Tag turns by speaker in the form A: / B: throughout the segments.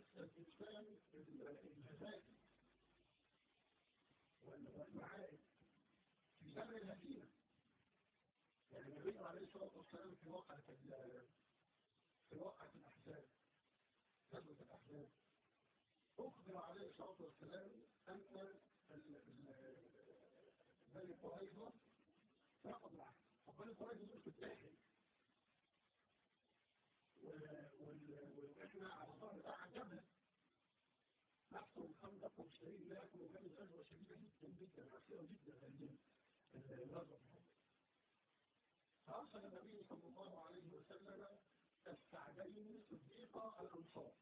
A: الإنسان الجزائي والمعائد في زمن الهزيمة يعني النبي عليه الصلاة والسلام في واقعة في واقعة الأحزاب غزوة الأحزاب أخبر عليه الصلاة والسلام أن بني قريظة فقد العهد وبني قريظة دول في الداخل واحنا على ظهر بتاع الجبل نحصل الخندق ومشترين لكم وكانت غزوة شديدة جدا جدا عسيرة جدا الغزوة فأرسل النبي صلى الله عليه وسلم السعدين صديق الأنصار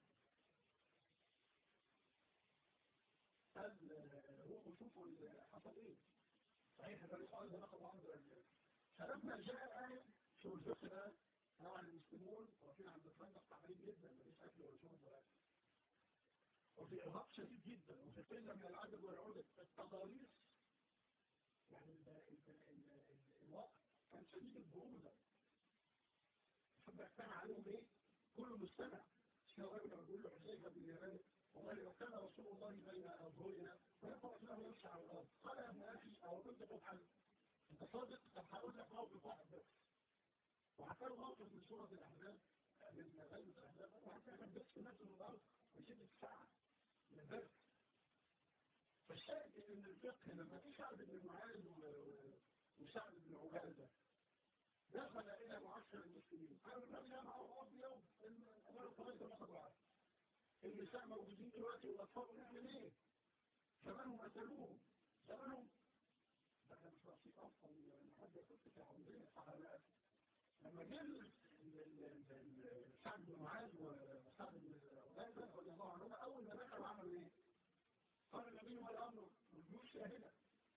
A: قال روحوا شوفوا اللي حصل ايه صحيح ده السؤال ده ناخد عنده الرجال فلما جاء شو الفقه ده طبعا المسلمون واقفين عند الخندق تعبانين جدا مفيش اكل ولا شرب ولا اكل وفي ارهاق شديد جدا وفي قله من العدد والعدد التضاريس يعني ال ال ال الوقت كان شديد البروده حب يجتمع عليهم ايه؟ كله مستمع شو الراجل بيقول له حذيفه بن اليمان والله لو كان رسول الله بين اظهرنا فيقرا له يمشي على الارض قال يا ابن اخي او كنت تفعل انت صادق طب هقول لك موقف واحد بس وحكاوا موقف من سوره الاحزاب من غزوه الاحزاب وحكى بس نفس الارض وشدة ساعه من البرد فالشاهد ان الفقه لما في سعد بن معاذ وسعد بن عباده دخل الى معسكر المسلمين قالوا النبي انا اعرف يوم الامر الطريق ما خدوا النساء موجودين دلوقتي والاطفال نعمل ايه؟ زمانهم قتلوهم زمانهم ده كان مش نصيب اصلا من حد كنت في عمرنا الصحابات لما جه سعد بن معاذ وسعد بن عباده رضي الله عنهما اول ما دخلوا عملوا ايه؟ قال النبي والامر والجيوش شاهده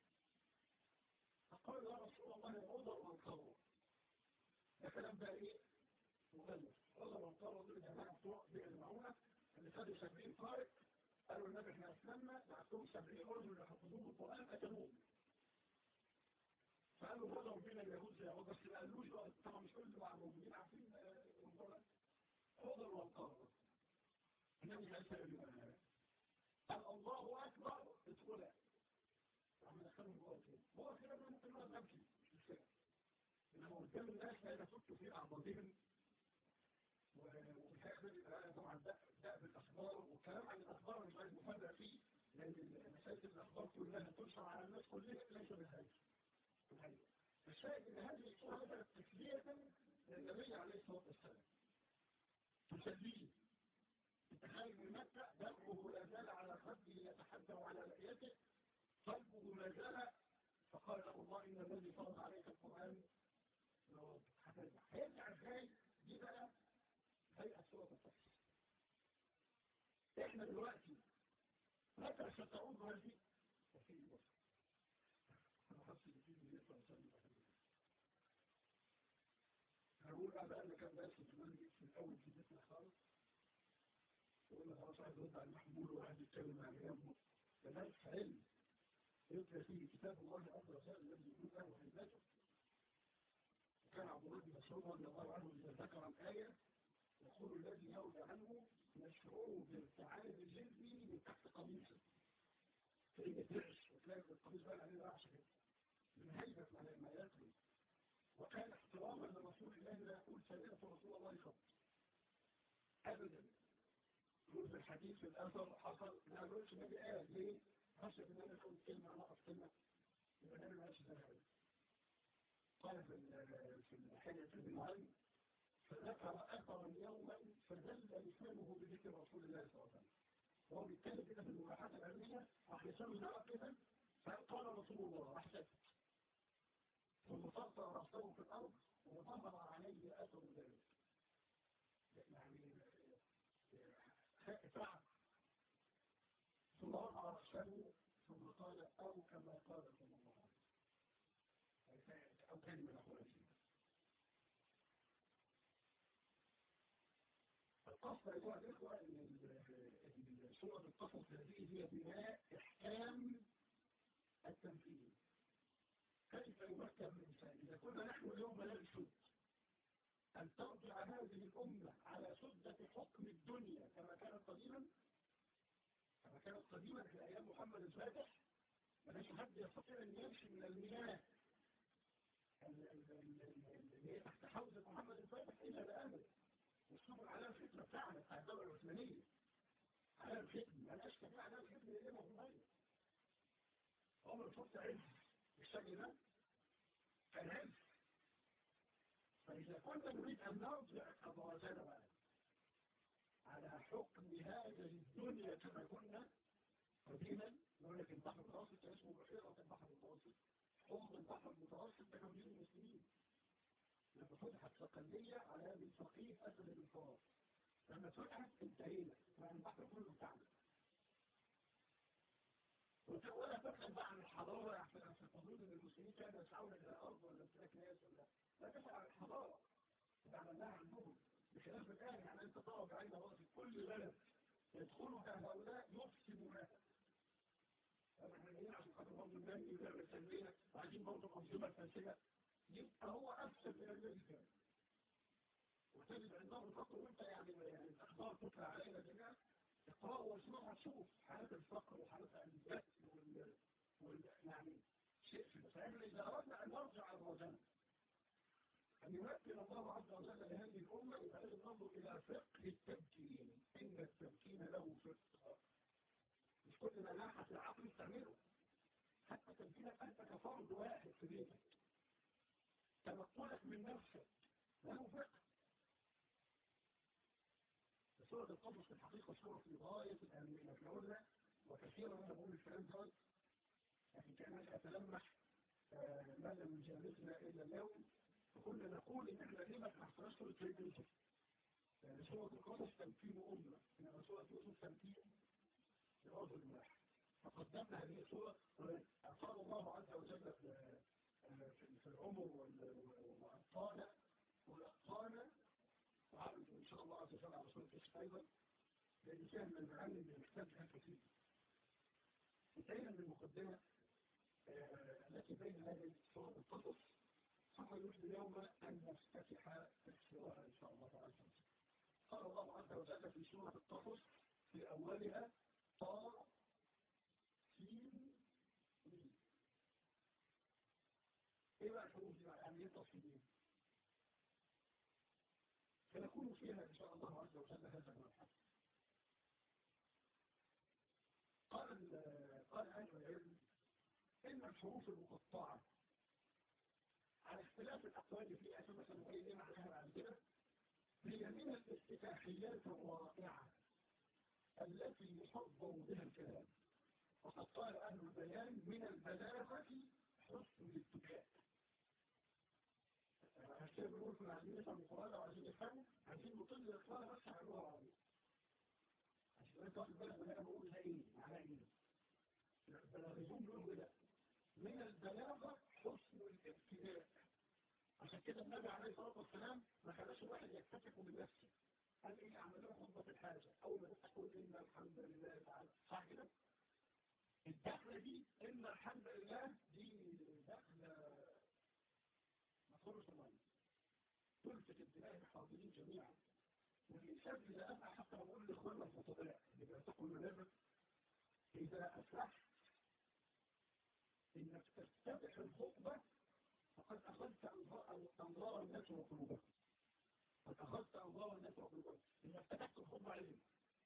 A: فقال يا رسول الله العذر والقبر ده كلام بقى ايه؟ مغلف عذر والقبر دول الجماعه بتوع بئر المعونه اللي خدوا 70 فارق قالوا النبي احنا اسلمنا بعتهم 70 رجل اللي حفظوهم القران قتلوهم فقالوا بضعوا بين اليهود زي عذر بس ما قالوش طبعا مش كل اللي موجودين عارفين الموضوع عذر والقبر النبي صلى الله عليه وسلم قال الله اكبر ادخلا عم ندخلهم جوه كده جوه كده ممكن نقعد نمشي مش كده انما قدام الناس لا يفكوا في اعضائهم وفي الاخر طبعا ده بالاخبار والكلام عن الاخبار مش عايز مفاجاه فيه لان مسائل الاخبار كلها تنشر على الناس كلها ليس بالهيئه فالشاهد ان هذه الصوره بدات تسليه للنبي عليه الصلاه والسلام تسليه تخيل من مكه دمعه لا زال على خده يتحدث على لحيته قلبه ما زال فقال له الله ان الذي فرض عليك القران هيرجع ازاي دي بقى هيئة سورة الفتح احنا دلوقتي متى ستعود هذه وفي الوصف انا حاسس ان في مليون فرسان هقول بقى بقى لك كان درس في في الاول في بيتنا خالص وقلنا خلاص عايز ارد على المحمول وواحد يتكلم عن جنبه ده درس علم يتلى فيه كتاب الله عز وجل الذي يقول له حلمته وكان عبد الله بن مسعود رضي الله عنه اذا ذكر الايه يقول الذي يولى عنه مشعور بارتعاد جلدي من تحت قميصه فإذا تعش وتلاقي القميص بقى عليه رعش كده من هيبة على ما يتلو وكان احتراما لرسول الله لا يقول سمعت رسول الله خط أبدا يقول في الحديث في الأثر حصل ما يقولش النبي قال ليه؟ خشية إن أنا أقول كلمة نقص كلمة يبقى النبي ما قالش ده قال في الحية بالعلم فذكر أثرا يوما فدل لسانه بذكر رسول الله صلى الله عليه وسلم وهو بيتكلم كده في المباحثات العلمية راح لسانه زرق كده فقال رسول الله راح سكت ثم صرف رأسه في الأرض وظهر عليه أثر ذلك يعني فعل ثم رفع رأسه ثم قال أو كما قال صلى الله عليه وسلم أو كلمة نقول فيها القصد أيها الإخوة أن سورة القصص هذه هي بناء إحكام التنفيذ كيف يمكن الإنسان إذا كنا نحن اليوم لا نشد أن ترجع هذه الأمة على سدة حكم الدنيا كما كانت قديما كانت قديما في أيام محمد الفاتح ما كانش حد يستطيع أن يمشي من المياه اللي هي تحت حوزة محمد الفاتح إلا بأمر والسبل على الفتنة بتاعنا بتاع الدولة العثمانية على الفتنة ما لقاش كمان على الفتنة اللي هي موجودة عمر شفت عز بالشكل ده كان عز فإذا كنا نريد أن نرجع أضواجنا بقى على حكم هذه الدنيا كما كنا قديما يقول لك البحر المتوسط اسمه بحيرة البحر المتوسط حوض البحر المتوسط ده كان بين المسلمين لما فتحت صقلية على هذه الفقيه أسد الفرات لما فتحت انتهينا مع البحر كله بتاعنا ولا تبحث بقى عن الحضارة في الحدود ان المسلمين كانوا يسعون الى الارض ولا امتلاك ناس ولا لا تسعى عن الحضارة اللي عملناها عندهم بخلاف الان يعني انت ترى بعين راسك كل بلد يدخلها هؤلاء يفسدونها احنا جايين عشان خاطر برضه النبي ويعمل التنميه وعايزين برضه الانظمه الفاسده يبقى هو افسد من الذي كان وتجد عندهم الفقر وانت يعني يعني الاخبار تطلع علينا جميعا اقرأوا واسمعوا هتشوف حالات الفقر وحالات البث وال... وال... يعني شيء في فاحنا اذا اردنا ان نرجع الرجل أن يمكن الله عز وجل لهذه الأمة يبقى لازم ننظر إلى فقه التمكين إن التمكين له فقه مش كل ما ناحت العقل تعمله حتى تمكينك أنت كفرد واحد في بيتك تمكنك من نفسك له فقه سورة القدس في الحقيقة سورة في غاية الأهمية احنا قلنا وكثيرا أنا بقول الكلام ده لكن كان أتلمح ما لم يجالسنا إلا اليوم فكنا نقول إن احنا ليه ما تحصلش سورة سيد يوسف يعني سورة القدس تمكين أمة إنما سورة يوسف تمكين لرجل واحد فقدمنا هذه السورة أقال الله عز وجل في العمر والأبطال والأبطال وعرض إن شاء الله عز وجل على سورة الكشف أيضا لأن فيها من المعاني اللي محتاجها كثير انتهينا من المقدمة التي بين هذه سورة القصص ثم يريد اليوم أن نفتتح تفسيرها إن شاء الله تعالى قال الله عز وجل في سورة القصص في أولها طا سين ميم إيه بقى الحروف دي يعني إيه تصميم؟ سنكون فيها إن شاء الله عز وجل هذا المبحث قال قال أهل العلم إن الحروف المقطعة على اختلاف الأقوال في أساس مثلا وإيه معناها بعد كده هي من الافتتاحيات الرائعة التي يحضر بها الكلام وقد قال أهل البيان من البلاغة حسن الاتجاه عشان بنقول كنا عايزين نفهم القرآن لو عايزين نفهمه عايزين نطل القرآن بس على اللغة العربية عشان انت واخد بالك من انا بقول ده ايه معناه ايه البلاغيون بيقولوا كده من البلاغة حسن الابتداء عشان كده النبي عليه الصلاة والسلام ما خلاش الواحد يكتفك بنفسه قال ايه اعمل له خطبة الحاجة اول ما تقول ان الحمد لله تعالى صح كده الدخلة دي ان الحمد لله دي دخلة مصروف المال تلفت انتباه الحاضرين جميعا والإنسان إذا أنا حتى بقول لإخواننا الفضلاء اللي بيعتقوا المنابر إذا أفلحت إنك تفتتح الخطبة فقد أخذت أنظار الناس وقلوبهم قد أخذت أنظار الناس وقلوبهم إنك فتحت الخطبة عليهم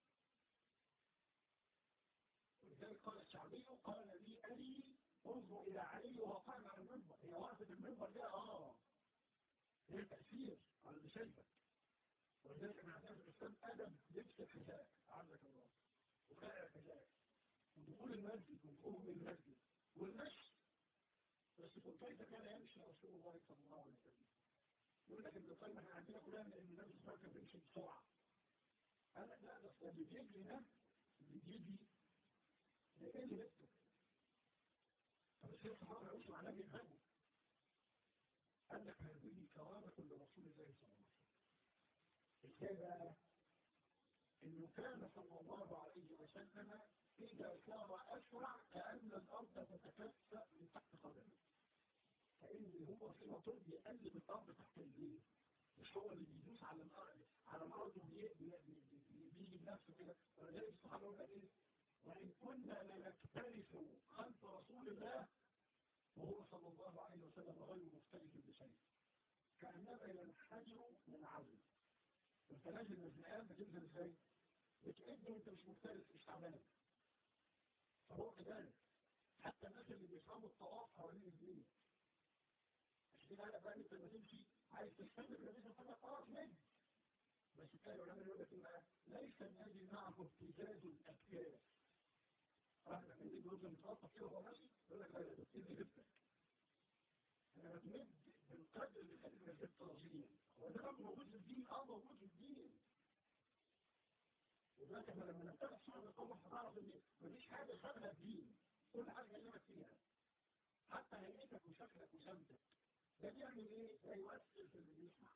A: ولذلك قال الشعبي قال لي أبي انظر إلى علي وهو قائم على المنبر هي وقفة المنبر ده آه هي تأثير على اللي شايفك ولذلك احنا عندنا في الإسلام أدب لبس الحذاء عندك الله وخلع الحذاء ودخول المسجد ودخول من المسجد والمشي بس كنت كيف كان يمشي رسول الله صلى الله عليه وسلم يقول لك ابن القيم احنا عندنا كلنا ان النبي صلى الله عليه وسلم بيمشي بسرعه قال لك لا ده اصل اللي بيجري ده اللي بيجري ده ايه اللي بيكتب طب الشيخ الصحابه يقولوا معناه بيفهموا قال لك هذه كرامه لرسول الله صلى الله عليه وسلم ازاي بقى انه كان صلى الله عليه وسلم اذا سار اسرع كان الارض تتكسى من تحت قدمه كان هو في مطور بيقلب الارض تحت رجليه مش هو اللي بيدوس على الارض على الارض بيجي بنفسه كده ولذلك الصحابه يقول لك ايه وإن كنا لنختلف خلف رسول الله وهو صلى الله عليه وسلم غير مختلف بشيء كأنما ينحجر من عزم انت نازل من الزنقان بتنزل ازاي؟ بتعد وانت مش مختلف مش تعبان فهو كذلك حتى الناس اللي بيفهموا الطواف حوالين الدين عشان كده بقى انت لما تمشي عايز تستمر لازم تفهم الطواف نجم بس كان العلماء يقول لك ايه ليس النادي معه ابتزاز الاكياس واحد من دي جروب متوسط كده وهو ماشي يقول لك لا لا تبتدي جبتك انا بتمد بالقدر اللي خلي من التنظيم هو ده موجود في الدين اه موجود في الدين ودلوقتي احنا لما نفتح سورة القمر هتعرف ان مفيش حاجه خدها الدين كل حاجه كلمك فيها حتى هيئتك وشكلك وسمتك ده بيعمل ايه؟ ده يؤثر في اللي بيسمع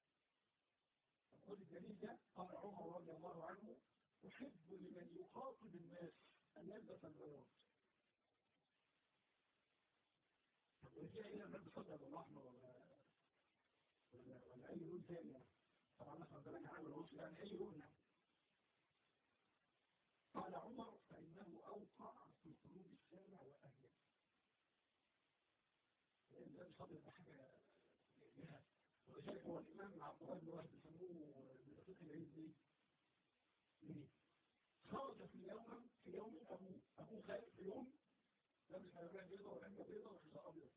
A: خد الدليل ده قال عمر رضي الله عنه أحب لمن يخاطب الناس أن يلبس البياض ودي إلى النبي صلى الله عليه ولا ولا ولا أي لون ثاني طبعا مثلا ده لك عامل وصل يعني أي لون قال عمر فإنه أوقع في قلوب السامع وأهله لأن ده بصدر بحاجة بها ولذلك هو الإمام عبد الله بن وهب بيسموه بالفقه العيد ليه؟ ليه؟ خرج في يوم في يوم أبوه أبوه خارج في يوم لابس حلبية بيضاء وعلبة بيضاء وحذاء أبيض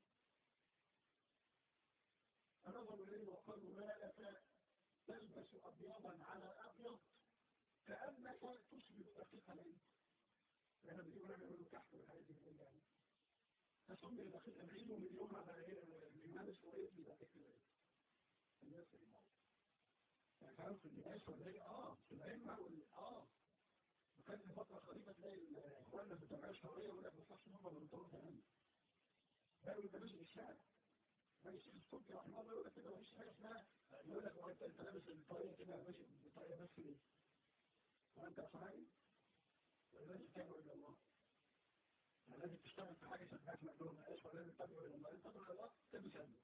A: فنظروا إليه وقالوا ما لك تلبس أبيضا على أبيض كأنك تشبه دقيق العيد لأن بيجيبوا لنا يقولوا تحت والحاجات دي كلها يعني فسمي دقيق العيد ومن يوم هذا الإمام اسمه ابن دقيق العيد الناس الموت يعني كلام في الناس ولا ايه اه في العلم وال اه وكان فترة قريبة تلاقي اخواننا في الجمعية الشهرية يقول لك ما ينفعش نمر من طرق تمام قالوا انت ماشي في الشارع ما الشيخ الصبحي رحمه الله يقول لك كده ما فيش حاجة اسمها يقول لك هو انت انت لابس الطريقة كده ماشي بالطريقة بس ليه؟ وانت صحيح ولازم تدعو الى الله لازم تشتغل في حاجة شبهك مقدور ما ايش ولازم تدعو الى الله انت تدعو الى الله تلبس هدوء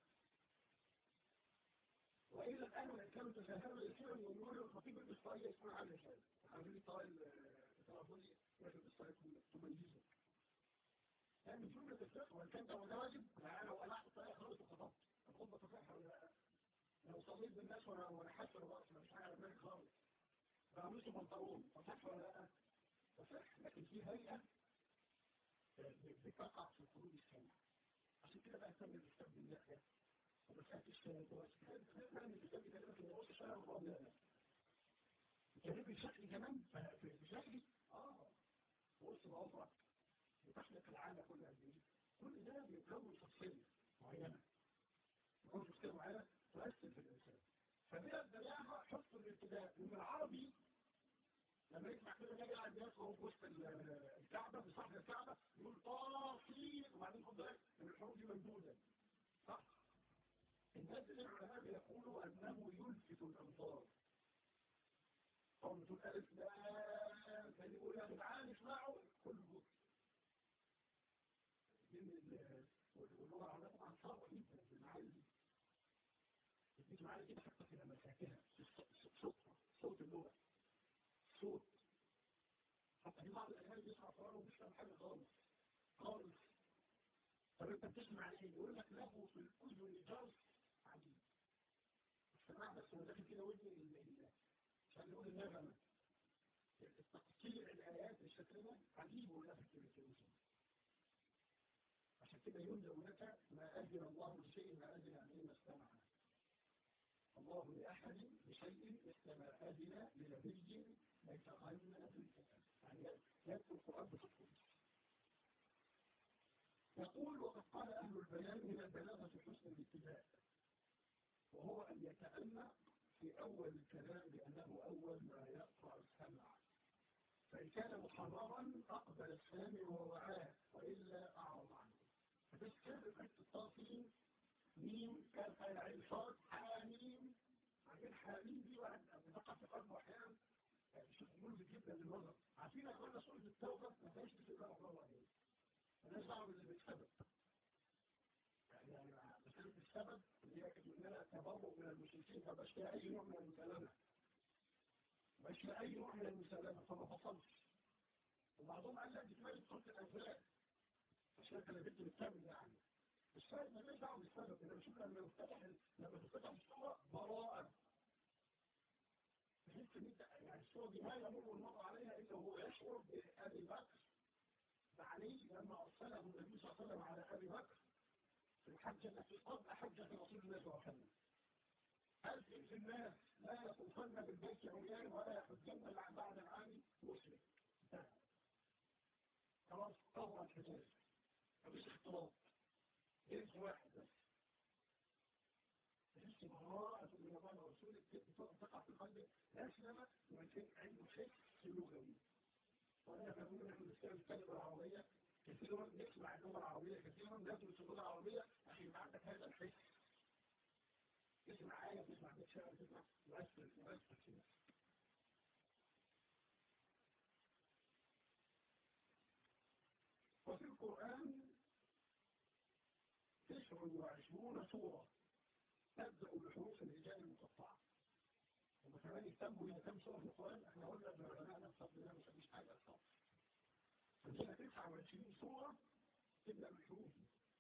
A: وإلا الآن وإن كانوا تساهلوا يسيروا يقولوا له الخطيب الإسرائيلي يكون عامل ازاي؟ عاملين طائل الترابولي يجب الإسرائيلي تميزه. لأن من جملة الفقه وإن كان ده واجب يعني لو قلعت الطريقة خلاص وخطبت الخطبة تصح ولا لا؟ لو صليت بالناس وأنا وأنا حاسس رأسي مفيش حاجة على دماغي خالص. بعملش بنطلون تصح ولا لا؟ تصح لكن في هيئة بتقع في قلوب السمع. عشان كده بقى اهتم بالكتاب بالله ومسألة الشهادة وأسكال الكتاب كلمة في الوصف الشهادة وقبل كلمة بشكل كمان بشكل آه وصف عمرك وتحلق العالم كلها دي كل ده بيتكون شخصية معينة يكون شخصية معينة تؤثر في الإنسان فمن الدلاعة حفظ الابتداء ومن العربي لما يسمع كده ناجي قاعد يقرأ في وسط الكعبة في صحن الكعبة يقول طاقين وبعدين خد بالك ان الحروف دي ممدودة صح؟ الناس العلماء بيقولوا أنه يلفت الأنظار قول تقول ألف لا كان يقول يا جدعان اسمعوا كل جزء واللغة العربية طبعا صعبة جدا في المعاني دي بتيجي معايا كده حتى في مساكنها صوتها صوت اللغة صوت حتى في بعض الأهالي بيسمع قرآن ومش فاهم حاجة خالص خالص طب انت بتسمع ايه؟ يقول لك له في الأذن جرس عجيب السماع بس هو داخل كده ودني عشان نقول النغمة تقطيع الآيات بالشكل ده عجيب ولا في التلفزيون عشان كده ينزل لك ما أذن الله لشيء ما أذن عليه ما استمع الله لأحد بشيء استمع أذن لنبي يتغنى في الكتاب يعني يدخل القرآن بصدقه يقول وقد قال أهل البيان من البلاغة حسن الابتداء وهو أن يتأمى في أول الكلام بأنه أول ما يقطع السمع فإن كان محررا أقبل السامع ووعاه وإلا أعرض عنه فتذكر حتة التاصيل ميم كان قال عين صاد حاميم عارفين حاميم دي واحد بتقع في قلبه أحيانا شوف ملفت جدا للنظر عارفين أقولنا سورة التوبة ما فيهاش بسم الله الرحمن الرحيم مالناش دعوة باللي بيتسبب يعني مسألة السبب اللي هي كانت مننا تبرؤ من المشركين فمبقاش فيها أي نوع من المسالمة مبقاش فيها أي نوع من المسالمة فما فصلش وبعضهم قال لا دي كمان تحط الأزواج عشان كان بنت بالكامل يعني الشاهد ما ليش دعوه بالسبب انا بشوف لما يفتتح لما تفتتح الصوره براءه تحس ان انت يعني الصوره دي ما يمر المرء عليها الا وهو يشعر بابي بكر بعلي لما ارسله النبي صلى الله عليه وسلم على ابي بكر في الحجه التي قبل حجه رسول الله صلى الله عليه وسلم ألزم في الناس لا يطوفن بالبيت عريان ولا يحجن بعد العام مسلم خلاص طبعا الحجاز مفيش اختلاط جنس واحد بس تحس براءة من الله ورسوله تقع في قلبه لا سلامة ولكن عنده حس لغوي وأنا فهمون نحن نستخدم الكلمة العربية كثيرا نسمع اللغة العربية كثيرا ندرس اللغة العربية عشان يبقى عندك هذا الحس تسمع آية تسمع بيت شعر تسمع مؤثر مؤثر كده وفي القرآن تسع وعشرون سورة تبدأ بحروف الهجاء المقطعة هم كمان يهتموا هنا كم سورة في القرآن احنا قلنا ان علماءنا بفضل الله مش مش حاجة اصلا عندنا 29 سورة تبدأ بالحروف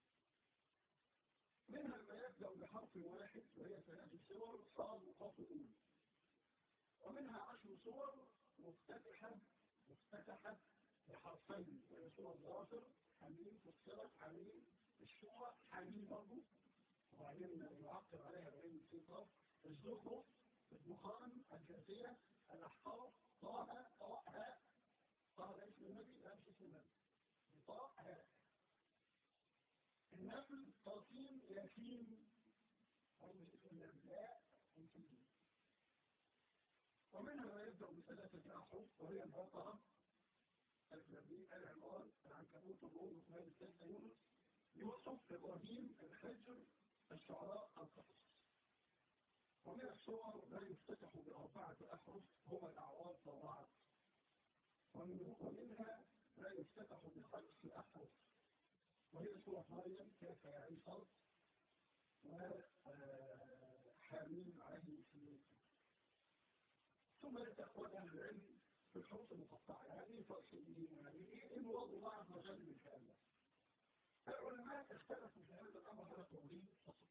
A: منها ما يبدأ بحرف واحد وهي ثلاث سور صاد وقاف أولى ومنها عشر سور مفتتحة مفتتحة بحرفين وهي سورة الظافر حميم فسرت حميم الشورى حميم برضه وبعدين يعقب عليها بعين السيطرة الزخرف الدخان الجاثية الأحقاف طه طه طه ده اسم النبي لا مش اسم النبي طه النفل تقييم يتيم أو مش اسم النبي لا يتيم ومنها ما يبدأ بثلاثة أحرف وهي البقرة النبي العمران العنكبوت الروم وكمان الثالثة يونس يوسف إبراهيم الحجر الشعراء القصص ومن الصور لا يفتتح بأربعة أحرف هما الأعراف والرعد ومنها لا يفتتح بخمس أحرف وهي سورة مريم كيف يعي صوت وحامين عليه السلام ثم يتأخذ أهل العلم في الحروف المقطعة يعني فأصلين يعني إيه مراد الله عز وجل من كلام العلماء اختلفوا في هذا الأمر على قولين فقط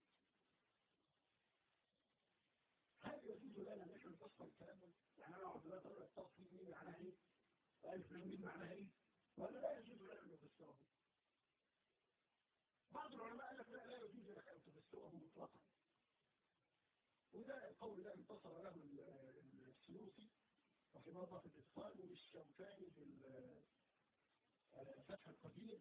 A: هل يجوز لنا ان احنا نفسر كلامه؟ يعني انا اقعد دلوقتي اقول لك تصفيق مين معناها ايه؟ والف مين معناها ايه؟ ولا لا يجوز لنا ان نفسره؟ بعض العلماء قال لك لا لا يجوز لك ان تفسره مطلقا وده القول ده انتصر له السيوطي رحمه الله في الاتصال والشوكاني في الفتح القدير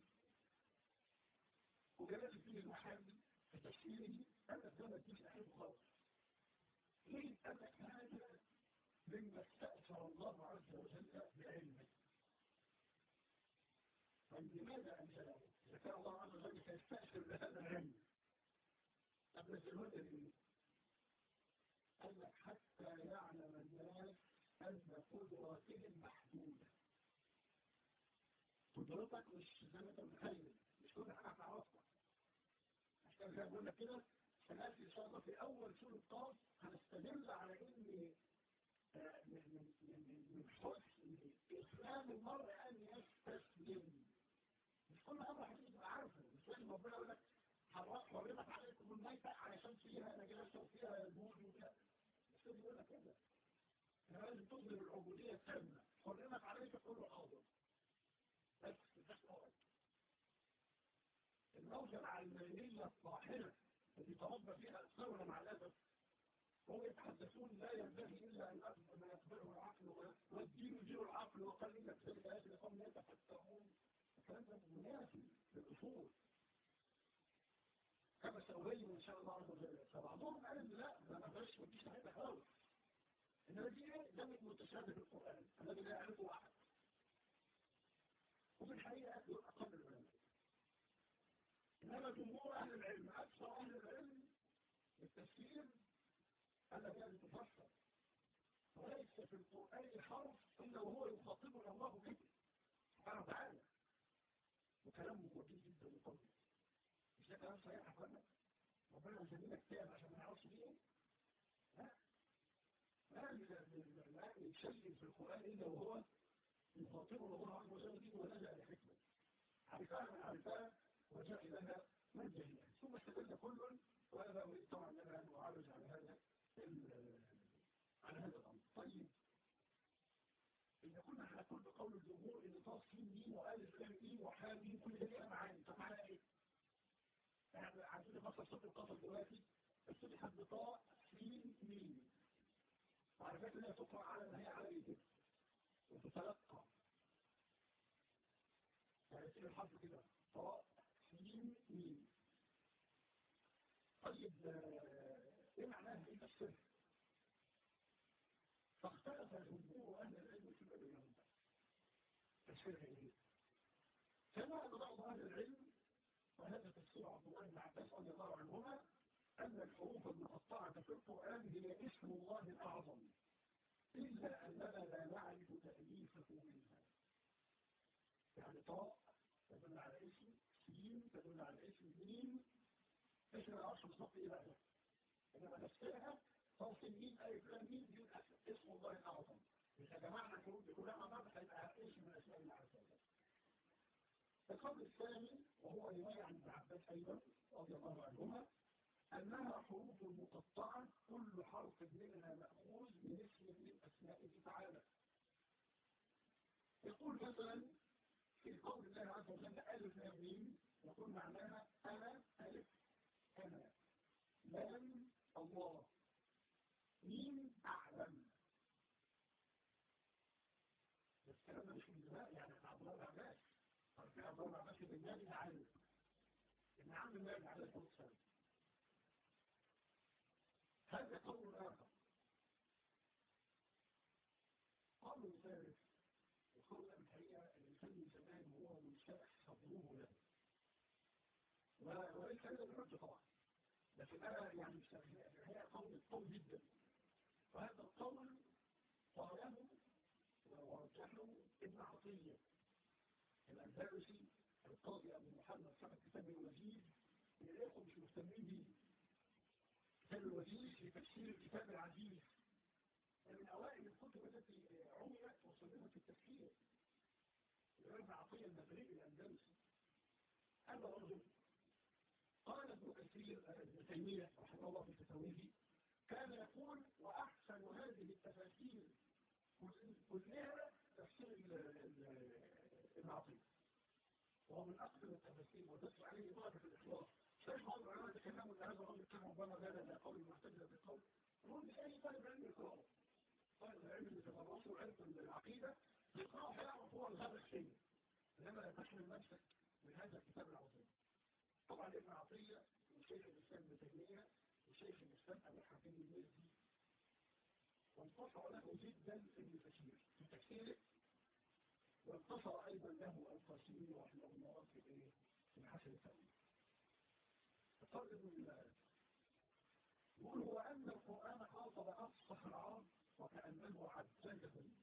A: وجلال الدين المحلي في تفسيره قال لك ده ما تجيش احبه خالص ليه قال لك هذا مما استأثر الله عز وجل بعلمه طيب لماذا أنزله؟ إذا كان الله عز وجل سيستأثر بهذا العلم طب نزلوه ليه؟ قال لك حتى يعلم الناس أن قدراتهم محدودة قدرتك مش زي ما انت متخيل مش كل حاجة هتعرفها عشان كده بقول لك كده سنأتي إن شاء الله في أول سورة قاف هنستدل على إن من من من من حسن إسلام المرء أن يستسلم مش كل أمر حديث تبقى عارفه مش لازم ربنا يقول لك حرمت عليكم الميتة علشان فيها نجاسة وفيها البول وكده مش لازم يقول لك كده لازم تظهر العبودية التامة حرمت عليك كل حاضر بس مفيش قواعد الموجة العلمانية الطاحنة التي تربى فيها أكثرنا مع الأسف هم يتحدثون لا ينبغي إلا أن ما يقبله العقل والدين يجير العقل وقال إنك ذلك هذه لقوم يتفكرون الكلام ده منافي للأصول كما سأبين إن شاء الله عز وجل فبعضهم قال لا ده ما فيش ما فيش حاجة خالص إنما دي ده من متشابه في القرآن الذي لا يعرفه أحد وفي الحقيقة دول أقل العلماء إنما جمهور أهل العلم أكثر أهل العلم التفسير قال لك لازم تفسر وليس في القرآن حرف إلا وهو يخاطبنا الله به سبحانه وتعالى وكلامه وجيه جدا وقوي مش ده كلام صحيح يا أخوانا ربنا يسمينا كتاب عشان ما نعرفش فيه إيه لا ما من شيء في القرآن إلا وهو يخاطبنا يطيع الله عز وجل ولجأ لحكمة عرفها من عرفها وجاء لها من جهلها ثم استدل كل وهذا أريد طبعا لنا أن أعالج على هذا على هذا الأمر طيب إذا كنا هنقول بقول الجمهور إن طاس سين ميم وألف لام ميم وحاء ميم كل ده ليها معاني طب معناها إيه؟ يعني عايزين نفسر صوت القصر دلوقتي افتتحت بطاء سين ميم وعرفت إنها تقرأ على ما هي على كده وتتلقى يعني تصير الحرف كده طاء سين ميم طيب ايه معناها ايه تفسير فاختلف جمهور اهل العلم في باب اليوم تفسيرها ايه كما ان بعض اهل العلم وهذا تفسير عبد الله بن عباس رضي الله عنهما ان الحروف المقطعه في القران هي اسم الله الاعظم الا اننا لا نعرف تاليفه منها يعني طاء تدل على اسم سين تدل على اسم ميم ايش ما نعرفش بالظبط ايه بقى انما تفسيرها صوت الميم الف لام ميم دي اسم الله الاعظم اذا جمعنا الحروف دي كلها مع بعض هيبقى اسم من اسماء الله عز وجل القول الثاني وهو روايه عن ابن عباس ايضا رضي الله عنهما انها حروف مقطعه كل حرف منها ماخوذ من اسم من اسمائه تعالى يقول مثلا في قول الله عز وجل ألف لام ميم يقول معناها أنا ألف أنا لام الله مين أعلم بس الكلام ده مش من دماغ يعني عبد الله بن عباس في عبد الله بن عباس بن النبي علم ابن عم النبي عليه الصلاة والسلام هذا قول آخر قول ثالث القول الحقيقة الإنسان يسماه هو منشرح صدره له وليس هذا الحج طبعا لكن أنا يعني هي قول قوي جدا وهذا القول قاله ورجحه ابن عطية الأندلسي القاضي أبو محمد صاحب كتاب الوزير الإخوة مش مهتمين بيه كتاب الوزير في تفسير الكتاب العزيز من أوائل الكتب التي عملت وصدرت التفسير ابن عطية المغربي الأندلسي هذا الرجل قال ابن كثير ابن تيمية رحمه الله في تسويه كان يقول وأحسن هذه التفاسير كلها تفسير ابن عطية وهو من أكثر التفاسير وتدخل عليه إضافة في الإخلاص شيخ بعض العلماء تكلموا أن هذا الرجل كان ربما زاد إلى قول المعتزلة بالقول يقول لأي طالب علم يقرأه طالب العلم اللي تدرسه علم العقيدة يقرأه هيعرف هو الغرق فين إنما لا تحمل نفسك من هذا الكتاب العظيم طبعا ابن عطية وشيخ الإسلام ابن تيمية وشيخ الإسلام أبو حكيم المزي وانتصر له جدا في التفسير في تفسيره وانتصر أيضا له القاسمي رحمه الله في إيه؟ في الحسن الثاني فقال ابن الله يقول هو أن القرآن خاطب أفصح العرب وكأنه عجزهم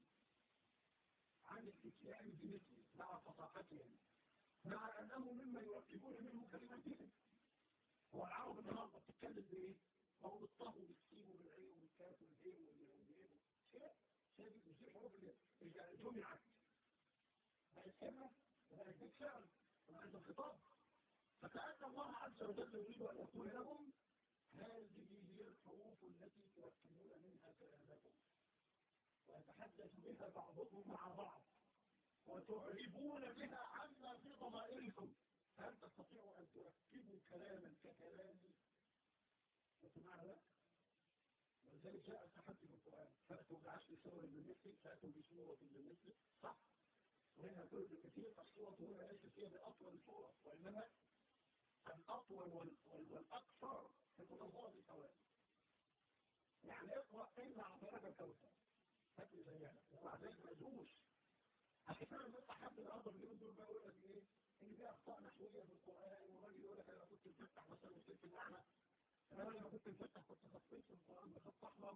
A: عن الاتيان بمثله مع فصاحتهم مع أنه مما يركبون منه كلمتهم هو العرب النهارده بتتكلم بإيه؟ هو بالطه وبالسين وبالعين وبالكاف والهين والهين شيء شيء مش دي الحروف اللي جمعت بقت كلمة وبقت بيت فعل وبقت الخطاب فكأن الله عز وجل يريد أن يقول لهم هذه هي الحروف التي تركبون منها كلامكم ويتحدث بها بعضكم مع بعض وتعربون بها عما في ضمائركم هل تستطيعوا أن تركبوا كلاما ككلامي وسمعنا لا ولذلك جاء التحدي في القرآن فأتوا بعشر سور من مثل فأتوا بسورة من مثل صح وهنا كل كثير الصورة هنا ليست هي بأطول الصورة وإنما الأطول والأكثر في تتضاد سواء يعني اقرأ إن أعطيناك الكوثر هاتوا زينا ومع ذلك ما يجوش عشان كده الناس حد النهارده اليومين دول بقى يقول لك ايه؟ ان في اخطاء نحويه في القران والراجل يقول لك انا كنت مفتح مثلا وصلت الاعلى انا لما كنت مفتح كنت خطيت في القران بخط احمر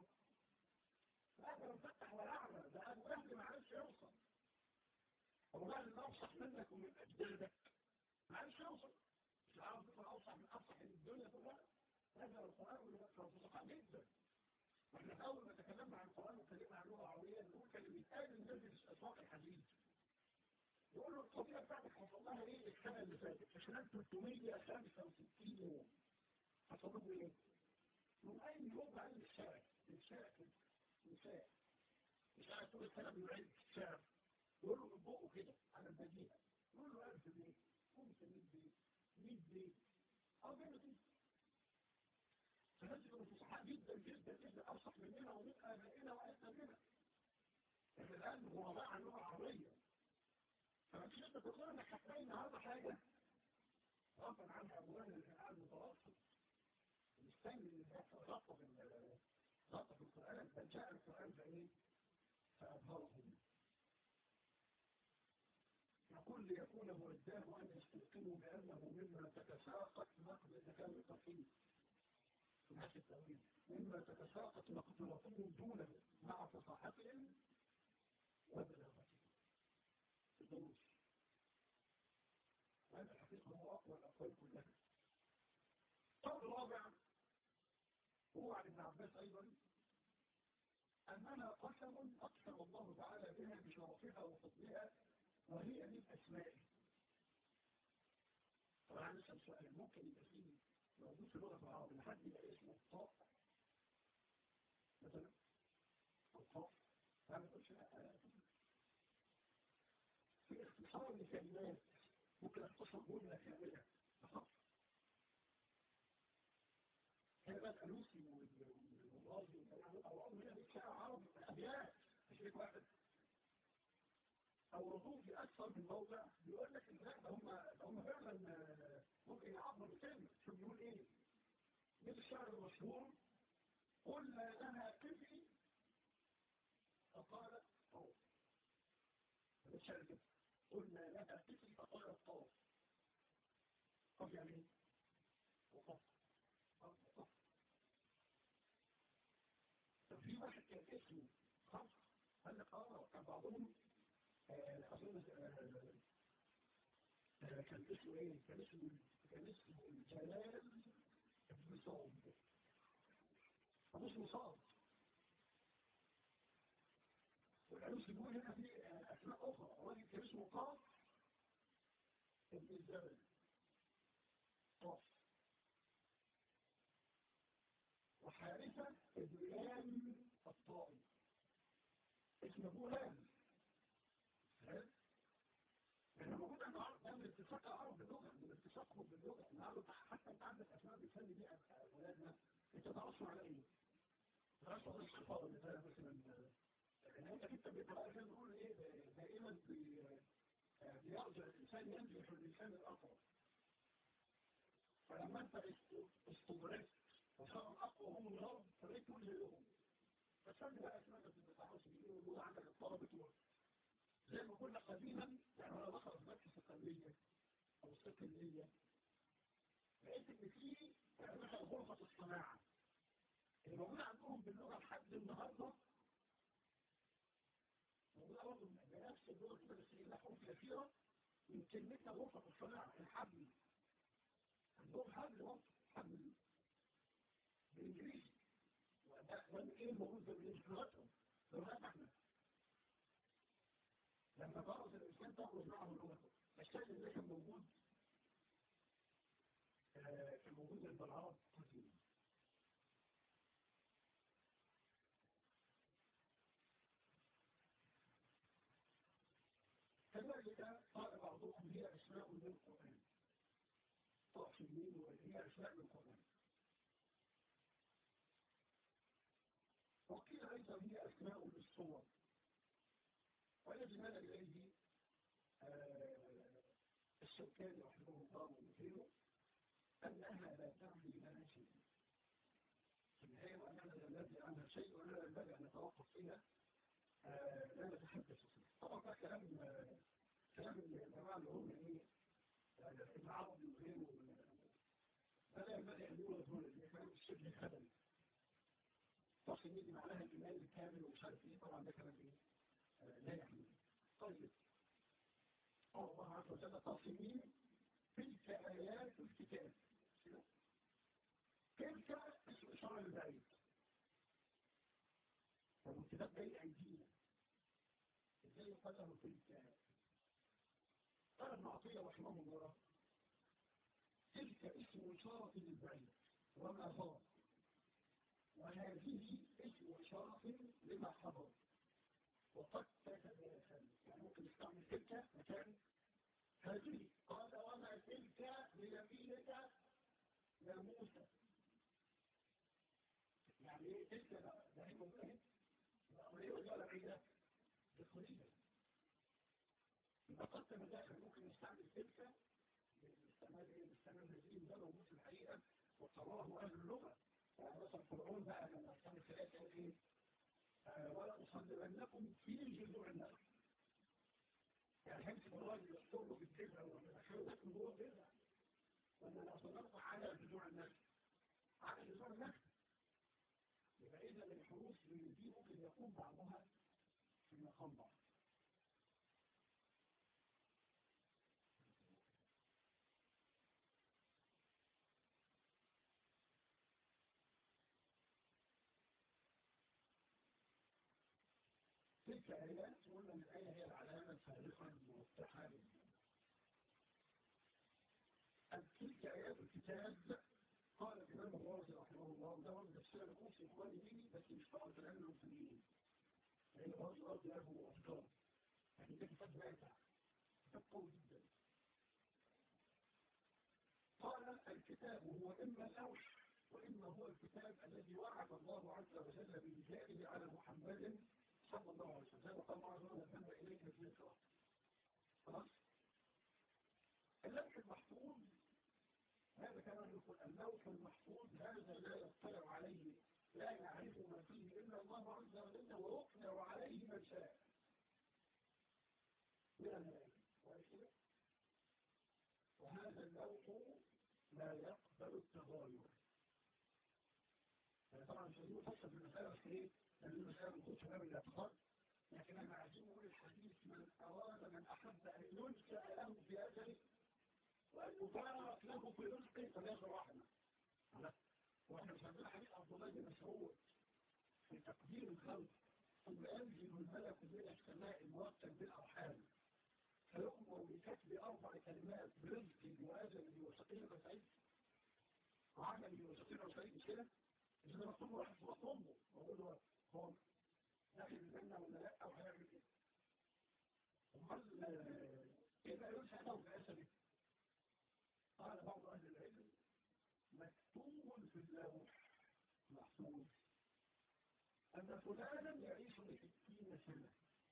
A: لا ده مفتح ولا اعلى ده ابو جهل ما عرفش يوصل ابو جهل اللي اوصح منك ومن اجدادك ما عرفش يوصل مش عارف يطلع اوصح من افصح الدنيا كلها هذا القران كان فصحى جدا واحنا اول ما تكلمنا عن القران وكلمنا عن اللغه العربيه نقول كان بيتقال النبي في اسواق الحديث يقول له القضية بتاعتك حصل لها ايه السنة اللي فاتت في خلال 365 يوم حصل له ايه؟ يوم أي يوم بقى الشارع الشارع الشارع الشارع طول السنة بيعد الشارع يقول له من بقه كده على المدينة يقول له 1000 بيت 500 بيت 100 بيت أو بيعمل كده فالناس يبقوا فصحاء جدا جدا جدا أرصح مننا ونبقى آبائنا وأسلامنا لكن الآن غرباء عن اللغة العربية فما تجيش تقول انك هتلاقي النهارده حاجه غصبا عن اموال الانسان المتوسط مستني ان غطى في غطى في القران بل جاء القران فايه؟ فابهرهم يقول ليكون مرداه ان يستيقنوا بانه مما تتساقط نقد الذكاء القصير في نفس التأويل مما تتساقط مقدرتهم دونه مع فصاحتهم وبلاغتهم في الدروس هذا الحقيقة هو أقوى الأقوال كلها القول الرابع هو عن ابن عباس أيضا أننا قسم أقسم الله تعالى بها بشرفها وفضلها وهي من أسمائه طبعا نسأل سؤال ممكن يبقى فيه موجود في لغة العرب لحد يبقى اسمه الطاء مثلا الطاء فما تقولش لا في اختصار لكلمات ممكن اختصر جملة كاملة فقط كلمات ألوسي والغازي أو أمر هنا بيتشاء عربي أبيات مش بيت واحد أو ردود في أكثر من موضع بيقول لك إن ده هم هم فعلا ممكن يعبر بكلمة شو بيقول إيه؟ مثل الشعر المشهور قلنا لها كفي فقالت طوف الشعر كده قلنا لها كفي فقالت طوف طوف يعني ايه؟ وقف طب في واحد كان اسمه خمس قال لك اه كان بعضهم اظن كان اسمه ايه؟ كان اسمه كان اسمه جلال ابن صاد ابو اسمه صاد والعروس بيقول هنا في اسماء اخرى راجل كان اسمه قاف ابن الزبل قاف وحارثة ابن لام الطائي اسم ابوه لام لأن موجود أن العرب ده من اتفاق العرب باللغة من اتفاقهم باللغة النهارده حتى أنت عندك أسماء بتسمي بيها أولادنا أنت تعرفوا على إيه؟ تعرفوا على الصفات اللي زي مثلا لأن أنت كنت بتبقى زي ما بنقول إيه دائما بيرجع الإنسان ينجح الإنسان الأقوى فلما أنت استدركت وصار أقوى هم الغرب فبقيت تقول زيهم فسمي بقى أسماء بتتعرف بيقولوا عندك الطلبة زي ما قلنا قديما يعني انا بخرج مركز القلبية او السكنية لقيت ان في يعني مثلا غرفة الصناعة اللي موجودة عندهم باللغة لحد النهاردة موجودة برضه بنفس اللغة كده بس لها حروف كثيرة من كلمتنا غرفة الصناعة الحبل عندهم حبل برضه حبل بالانجليزي وده ايه الموجود بالانجليزي لغتهم لغتنا احنا لما درس الإنسان تخرج معه لغته الشيء اللي كان موجود كان موجود عند العرب قديما كذلك قال بعضهم هي أسماء للقرآن طرف اليمين وهي أسماء للقرآن وقيل أيضا هي أسماء للصور والذي مال إليه الشوكاني رحمه الله ومثيره أنها لا تعني لنا شيء في النهاية وأنها لا ندري عنها شيء ولا ينبغي أن نتوقف فيها لا نتحدث فيها طبعا ده كلام كلام الجماعة اللي هم إيه ابن عربي وغيره فلا ينبغي أن يولد هنا اللي كانوا الشبه الخدمي تصل دي معناها الإيمان الكامل ومش عارف إيه طبعا ده كلام إيه لا يحمل طيب الله عز وجل تصميم تلك آيات الكتاب تلك اسم إشارة للبعيد والكتاب بين أيدينا إزاي يقال له تلك ابن عطية رحمه الله تلك اسم إشارة للبعيد وما صار وهذه اسم إشارة لما حضر وقد تتداخل يعني ممكن نستعمل تلك مكان هذه قال وما تلك بيمينك يا موسى يعني ايه تلك بقى ده هي ممكن الأمرية ولا بعيدة دخولية يبقى قد تتداخل ممكن نستعمل تلك بالاستعمال ايه بالاستعمال الهزيم ده موجود في الحقيقة وقراه أهل اللغة يعني مثلا فرعون بقى لما استعمل ثلاثة ايه ولا أصدرنكم في جذوع النخل يعني همسك الراجل يحطه له في الجذع ويدخله لكم جوه الجذع وأنا أصدركم على جذوع النخل على جذوع النخل يبقى إذا الحروف من دي ممكن يكون بعضها في مقام بعض تلك آيات قلنا من الآية هي العلامة الفارقة المفتحة تلك آيات الكتاب قال الإمام الرازي رحمه الله وده هو تفسير القوس إخواني به بس مش فقط في العلم المسلمين لأن الرازي الأرض له أفكار يعني ده كتاب واسع كتاب قوي جدا قال الكتاب هو إما اللوح وإما هو الكتاب الذي وعد الله عز وجل بإنزاله على محمد صلى الله عليه وسلم وقال الله عز وجل نزلنا إليك الذكرى خلاص اللوح المحفوظ هذا كما يقول اللوح المحفوظ هذا لا يطلع عليه لا يعرف ما فيه إلا الله عز وجل ويطلع عليه من شاء من الملائكة وهذا اللوح لا يقبل التغير طبعا مش هنقول فصل في المسألة بس ايه لأن المسألة بنقول شباب الاعتقاد لكن أنا عايزين نقول الحديث من أراد من أحب أن ينشأ له في أجله وأن يبارك له في رزقه فليأخذ رحمة واحنا مش عندنا حديث عبد الله بن مسعود في تقدير الخلق ثم ينزل الملك من السماء الموكل بالأرحام فيؤمر بكتب أربع كلمات برزقي وأجلي وشقي وسعيد وعملي وشقي وسعيد كده إذا مكتوب واحد في وقت أمه وأقول له هو داخل الجنة ولا لا أو هيعمل إيه؟ أمال كيف ينشأ له في أسره؟ قال بعض أهل العلم مكتوب في اللوح محفوظ أن فلانا يعيش لستين سنة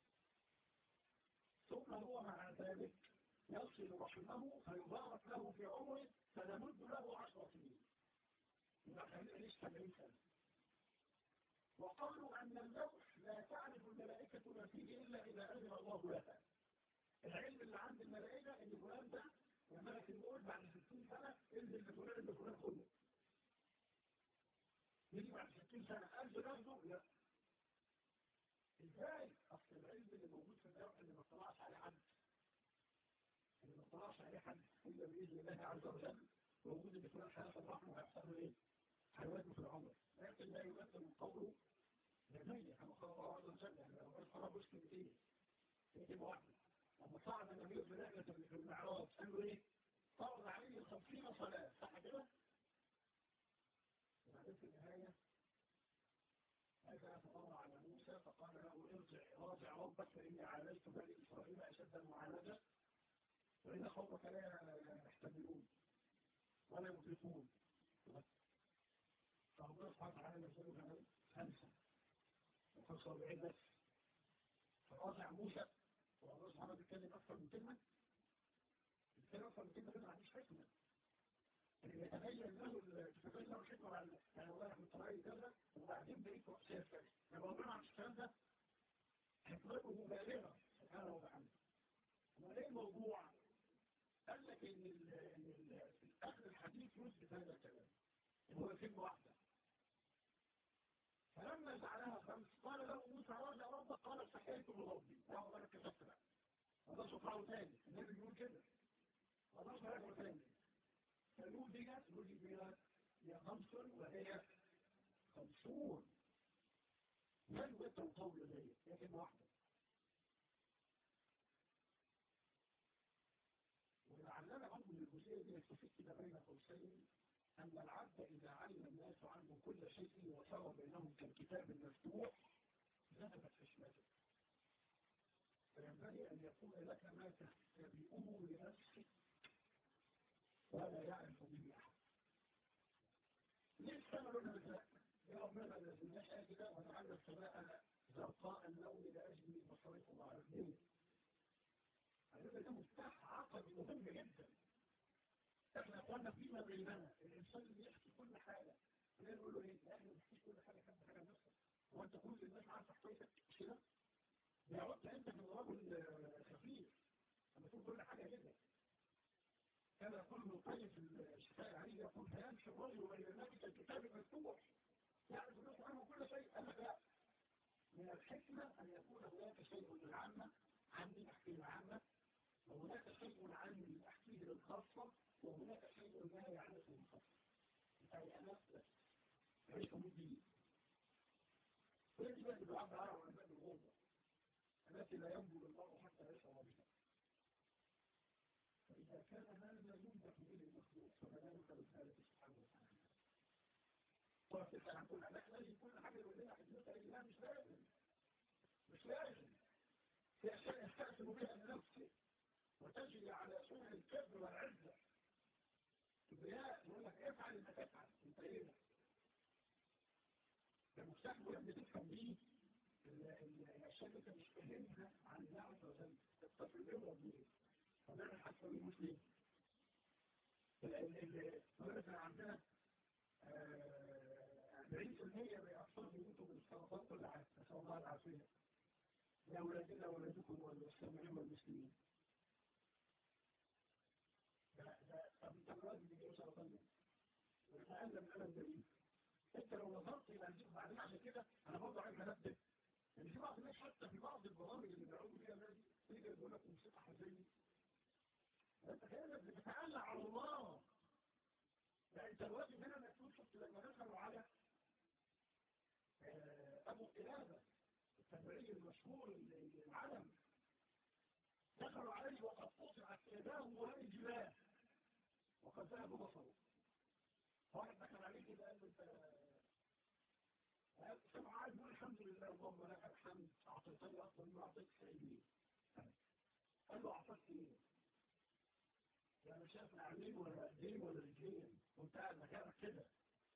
A: ثم هو مع ذلك يصل رحمه فيبارك له في عمره فنمد له عشر سنين يبقى يعيش سبعين سنة وقالوا أن اللوح لا تعرف الملائكة ما فيه إلا إذا أذن الله لها العلم اللي عند الملائكة إن فلان ده وملك الموت بعد 60 سنة انزل لفلان اللي فلان كله يجي بعد 60 سنة أنزل أخذه لا ازاي أصل العلم اللي موجود في اللوح اللي ما اطلعش عليه حد اللي ما اطلعش عليه حد إلا بإذن الله عز وجل موجود اللي فلان حياة الرحمة ويحصل له إيه؟ حيواته في العمر لكن لا يمثل من قوله لدي كما قال الله عز وجل يعني لو قال خرج وسط 200 200 واحد لما صعد النبي في رحلة في المعراج قال له ايه؟ فرض عليه 50 صلاة صح كده؟ وبعدين في النهاية هذا فقال على موسى فقال له ارجع راجع ربك فإني عالجت بني إسرائيل أشد المعالجة وإن خوفك لا يحتملون ولا يطلقون فربنا سبحانه وتعالى يقول خمسة وخمسة واربعين بس فراجع موسى والله سبحانه بيتكلم أكثر من كلمة بيتكلم أكثر من كلمة كده ما عنديش حكمة اللي يتبين له تتبين له الحكمة على يعني والله احنا طلعي كذا وبعدين بقيت وحشية كذا لما ربنا عن الكلام ده حكمته مبالغة سبحانه وتعالى أما ايه الموضوع؟ قال لك إن ال إن ال في آخر الحديث يثبت هذا الكلام إن هو كلمة واحدة فلما جعلها خمس قال له موسى راجع ربك قال استحييت من ربي لا انا كتبت بقى هذا شطاره ثاني النبي بيقول كده هذا شطاره ثاني فنودي نودي بها هي خمس وهي خمسون لا يمثل القول ذلك هي كلمه واحده يستفيد كده بين قوسين أن العبد إذا علم الناس عنه كل شيء وصار بينهم كالكتاب المفتوح ذهبت حشمته فينبغي أن يكون لك ما تختبئه لنفسك ولا يعرف به أحد ليش تعملوا لنا يا ربنا الذين كده ونعلم السماء زرقاء اللون لأجل مصاريف على الدين هذا ده مفتاح عقدي مهم جدا احنا قلنا فيما بيننا الانسان اللي يحكي كل حاجه خلينا نقول له ايه احنا بنحكي كل حاجه حد حاجه نفسك هو انت كل الناس عارفه حكايتك مش كده؟ بيعد انت من رجل خفيف لما تقول كل حاجه كده كان يقول ابن القيم في الشفاء عليه يقول فيمشي الرجل بين الناس كالكتاب المفتوح يعرف الناس عنه كل شيء قال لك لا من الحكمه ان يكون هناك شيء للعامه عندي احكي العامه وهناك شيء عني احكيه للخاصه وهناك شيء لا يعرفه الخاصه أي أنا يعيش مدين ويجب أن يعبر عن باب الغربة التي لا ينبغي المرء حتى يشعر بها فإذا كان هذا ينبغي إلى المخلوق فما ذلك بالخالق سبحانه وتعالى وفي عن كل حاجة لازم كل حاجة يقول لنا حدثها لا مش لازم مش لازم في أشياء يستأثر بها لنفسه وتجري على سنة الكبر والعزة كبرياء يقول لك افعل ما تفعل انت ايه ده مستحب لما تفهم بيه الاشياء اللي انت مش فاهمها عن الله عز وجل الطفل بيضرب بيه فنعمل حتى بالمسلم مثلا عندنا 40% من الاطفال بيموتوا بالسرطان كل عام نسال الله العافيه لاولادنا واولادكم والمستمعين والمسلمين الأمراض اللي بيجوا سرطان ويتألم ألم جميل أنت لو نظرت إلى الجسم بعدين عشان كده أنا برضه عايز أنبه إن في بعض الناس حتى في بعض البرامج اللي بيعودوا فيها الناس يجي يقول لك موسيقى حزينة أنت كده بتتعلق على الله لا أنت الواجب هنا إنك تقول شفت لما دخلوا على أبو قلابة التبعي المشهور العلم دخلوا عليه وقد قطعت يداه ورجلاه وقد ذهب بصره واحد دخل عليه كده قال له انت سمع عايز يقول الحمد لله اللهم لك الحمد اعطيتني اكثر مما اعطيت سيدي قال له اعطيت ايه؟ يا انا شايف عينين ولا ايدين ولا رجلين وانت قاعد مكانك كده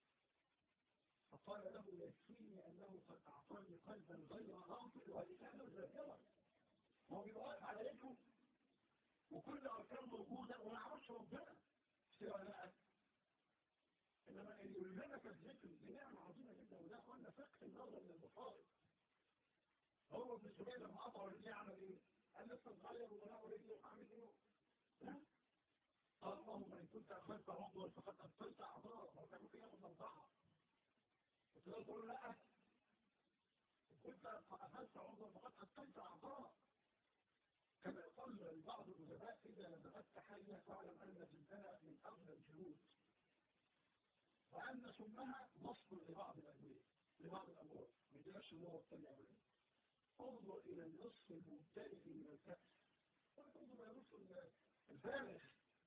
A: فقال له يكفيني انه قد اعطاني قلبا غير غافل ولسانا ذاكرا هو بيبقى واقف على رجله وكل اركان موجوده وما يعرفش ربنا سوى لا انما اللي يلزمك الذكر دي نعمه عظيمه جدا وده قلنا فقه النظر من البخاري هو ابن الزبير لما قطعوا رجليه عمل ايه؟ قال لسه صغير وبناه رجله وعامل ايه؟ لا قال اللهم ان كنت اخذت عضوا فقد ابطلت اعضاء وكانوا فيها مضرعه وتقول تقول لا كنت اخذت عضوا فقد ابطلت اعضاء كما يقول بعض الأدباء إذا لدغت حية فاعلم أن جلدها من أغلى الجلود وأن سمها مصدر لبعض الأدوية لبعض الأمراض ما يجيبش النوع الثاني أبدا انظر إلى النصف الممتلئ من الكأس انظر إلى النصف الفارغ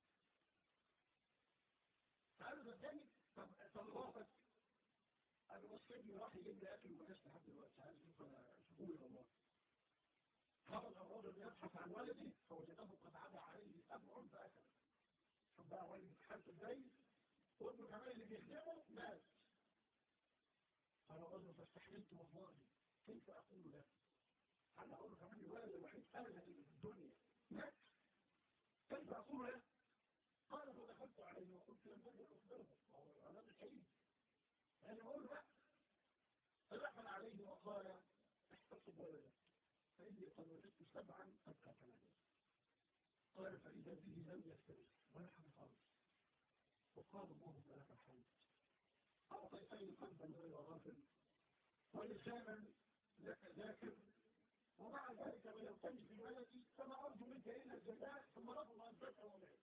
A: فقالوا ده الثاني طب طلباتك أنا بصيبني راح يجيب لي أكل ومكاش لحد دلوقتي عايز أشوف أنا أشوفه لي والله خرج الرجل يبحث عن ولده فوجده قد عدا عليه سبع فأكل شوف بقى والدي في حالته ازاي وابنه كمان اللي بيخدمه مات قال الرجل فاستحملت والله كيف اقول له هل اقول له كمان الولد الوحيد ابدا اللي في الدنيا مات كيف اقول له قال فدخلت عليه وقلت لم تجد اخبره وهو العلام الحديث انا اقول له فدخل عليه وقال احتسب ولدك فإني قد وجدت سبعا قد قتلني قال فإذا به لم يفترس ولا حد خالص وقال اللهم لك الحمد أعطيتني قلبا غير غافل ولسانا لك ذاكر ومع ذلك ما يلتمس في ولدي فما أرجو منك إلا الجزاء ثم رفض أن تدعو ومات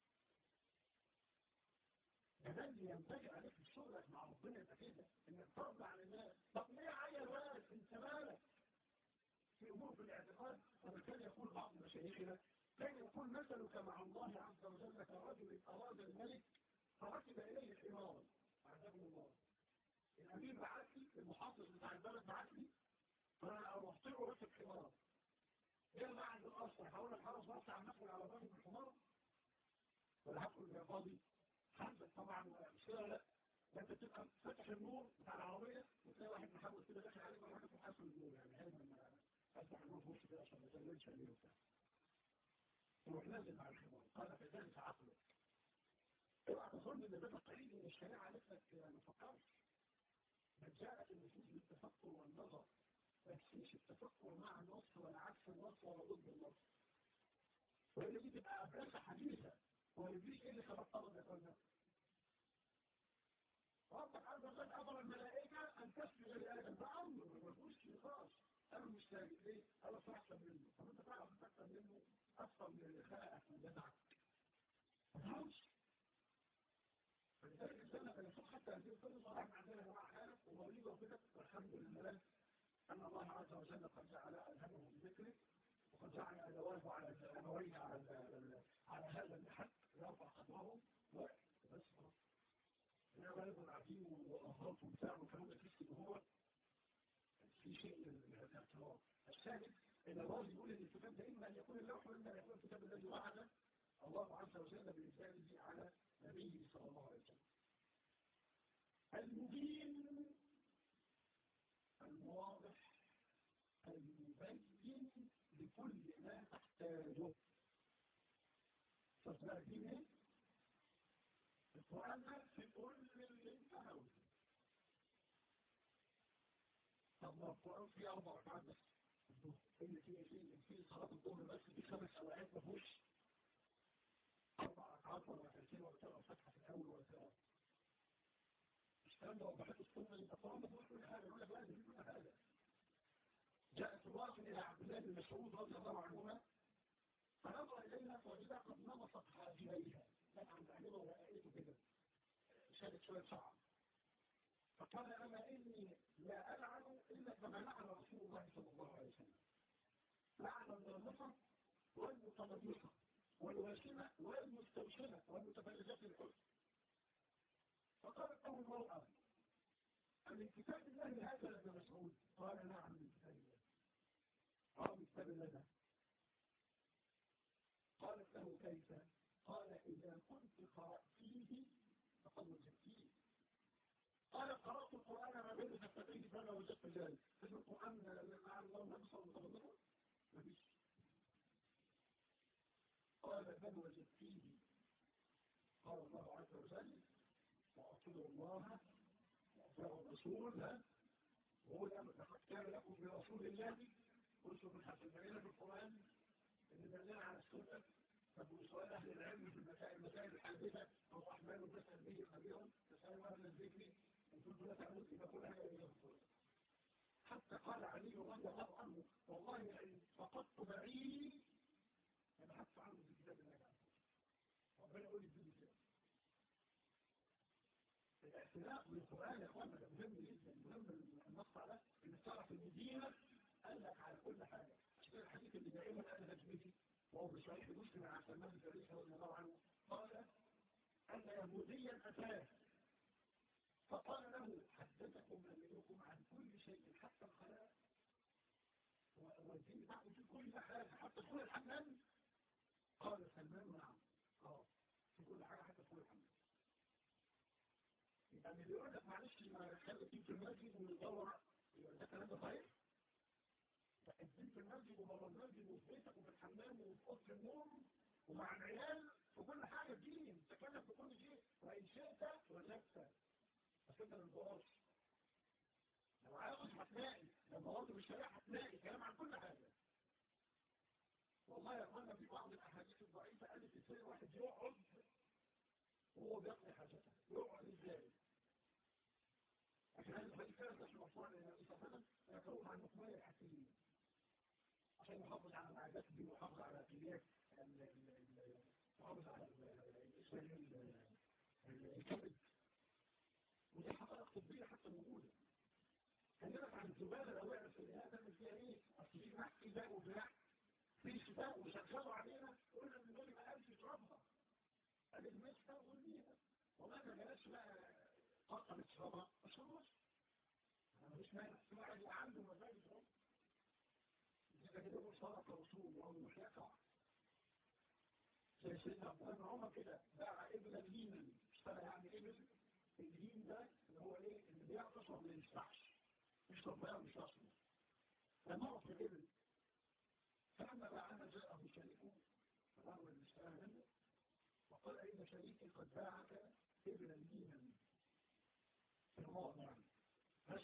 A: ده اللي ينبغي عليك في شغلك مع ربنا يبقى كده انك ترضى عن الناس طب ليه عيل ولد انت مالك في امور في الاعتقاد وبالتالي يقول بعض مشايخنا كان يقول مثلك مع الله عز وجل كرجل أراد الملك فركب إليه حمارا أعزكم الله الأمير بعت لي المحافظ بتاع البلد بعت لي فأنا رحت له ركب حمار إيه ما عند الأصل هقول لك خلاص بس عم ندخل على باب الحمار ولا هدخل يا فاضي حمزة طبعا مش كده لا ده انت بتبقى فاتح النور بتاع العربية وتلاقي واحد محمد كده داخل عليك ولا حاجة حاسس النور يعني حلم لما افتح النور في وشي كده عشان ما يزللش عليه وبتاع تروح نازل مع الحمار قال كذلك عقلك اوعى تظن ان ده تقليد من الشريعه قالت لك ما تفكرش بل جاءت النصوص بالتفكر والنظر ما تمشيش التفكر مع النص ولا عكس النص ولا ضد النص وهي دي تبقى ابرزه حديثه ويدريك ايه اللي سبقها يا اخوانا ربك عز وجل امر الملائكه ان تسجد لادم ده امر ما فيهوش نقاش انا مش ساجد ليه؟ انا احسن منه طب انت تعرف احسن منه اكثر من اللي خلقك وجدعك ما تعرفش فلذلك السنة فنشوف حتى هذه القصة احنا عندنا جماعة حالة وموليد وكده والحمد لله أن الله عز وجل قد جعل ألهمه بذكره وقد جعل أدواته على أبويه على على هذا الحد يرفع قدرهم بس خلاص أنا غالب عارفين وأهرات وبتاع والكلام ده تحس إن هو في شيء من الاعتراض الشاهد إن الله يقول إن الكتاب ده إما أن يكون اللوح وإما أن يكون الكتاب الذي وعد الله عز وجل بإنزاله على نبيه صلى الله عليه وسلم المبين الواضح المبين لكل ما تحتاجه تصدقين ايه؟ القرآن في كل اللي انت عاوزه طب ما القرآن فيه أربع ركعات بس اللي فيه فيه فيه صلاة الظهر بس في خمس أوقات ما فيهوش أربع ركعات ولا ركعتين ولا تقرأ فتحة في الأول ولا تقرأ الكلام ده وضحت السنة يبقى القرآن ما فيهوش كل حاجة يقول لك لا دي كل حاجة جاءت امرأة إلى عبد الله بن مسعود رضي الله عنهما فنظر إليها فوجدها قد نمصت حاجبيها كانت عند عينها ورقيته كده شالت شوية شعر فقال أما إني لا ألعن إلا كما لعن رسول الله صلى الله عليه وسلم لعن النامصة والمتنمصة والواشمة والمستوشمة والمتفرجات الحسن فقالت له المرأة من كتاب الله هذا لابن مسعود قال نعم من كتاب الله قال من كتاب الله قالت له كيف قال إذا كنت قرأتيه فقد وجدتيه قال قرأت القرآن ما بين شفتيه فما وجدت ذلك في القرآن مع الله نفسه متضمنه ما فيش قال بل وجدتيه قال الله عز وجل وأطيعوا الله وأطيعوا الرسول وهو لقد كان لكم برسول الله أسوة حسنة في القرآن إن دلنا على السنة طب سؤال أهل العلم في المسائل المسائل الحادثة الرحمن تسأل به خبيرا تسأل أهل الذكر إن كنت لا تعلم إذا كل حاجة إليه حتى قال علي رضي الله عنه والله إن فقدت بعيد أنا حدث عنه في كتاب الله عز وجل ربنا يقول لي كده الاعتناء بالقرآن يا اخوانا ده مهم جدا مهم النص على ان تعرف المدينة قال لك على كل حاجة عشان الحديث اللي دائما انا تجميتي وهو بصحيح مسلم عن سلمان الفارسي رضي الله عنه قال ان يهوديا اتاه فقال له حدثكم نبيكم عن كل شيء حتى الخلاء والدين بتاعكم في كل حاجة حتى دخول الحمام قال سلمان نعم اه في كل حاجة حتى دخول الحمام يعني بيقول لك معلش ما خلي الدين في المسجد وندور يبقى ده كلام صحيح الدين في المسجد وبره المسجد وفي بيتك وفي الحمام وفي اوضه النوم ومع العيال في كل حاجه دين تكلم في كل شيء وان شئت وجدت بس انت ما تدورش لو عاوز هتلاقي لو دورت في الشارع هتلاقي كلام عن كل حاجه والله يا اخوانا في بعض الاحاديث الضعيفه قالت ازاي واحد يقعد وهو بيقضي حاجته يقعد ازاي عشان هذا الحديث كان مش مرفوع للنبي صلى الله عليه وسلم يقول عن مطمئن الحكيم عشان يحافظ على العادات دي ويحافظ على كميات يحافظ على الكبد ودي حقائق طبية حتى موجودة كلمك عن الزبالة لو وقعت في النهاية تعمل فيها ايه؟ اصل في محكي ده وبناء في شتاء وشغلوا علينا بعد المسحة والمية وما ما جالش بقى قطع الصلاة مش خلاص أنا مش مانع في واحد يبقى عنده مزاج يصلي إذا كده يقول صلاة الرسول وهو مش يقع زي سيدنا عبد الله بن عمر كده باع ابن الهيمن اشترى يعني ابن الهيم ده اللي هو ايه اللي بيعطش وما ينفعش يشرب ميه ومش يصلي فمرض في الابن فلما باعنا جاءه شريكه فقال اللي اشتراها منه وقال ان شريكي قد باعك ابن الهيمن في الموضع بس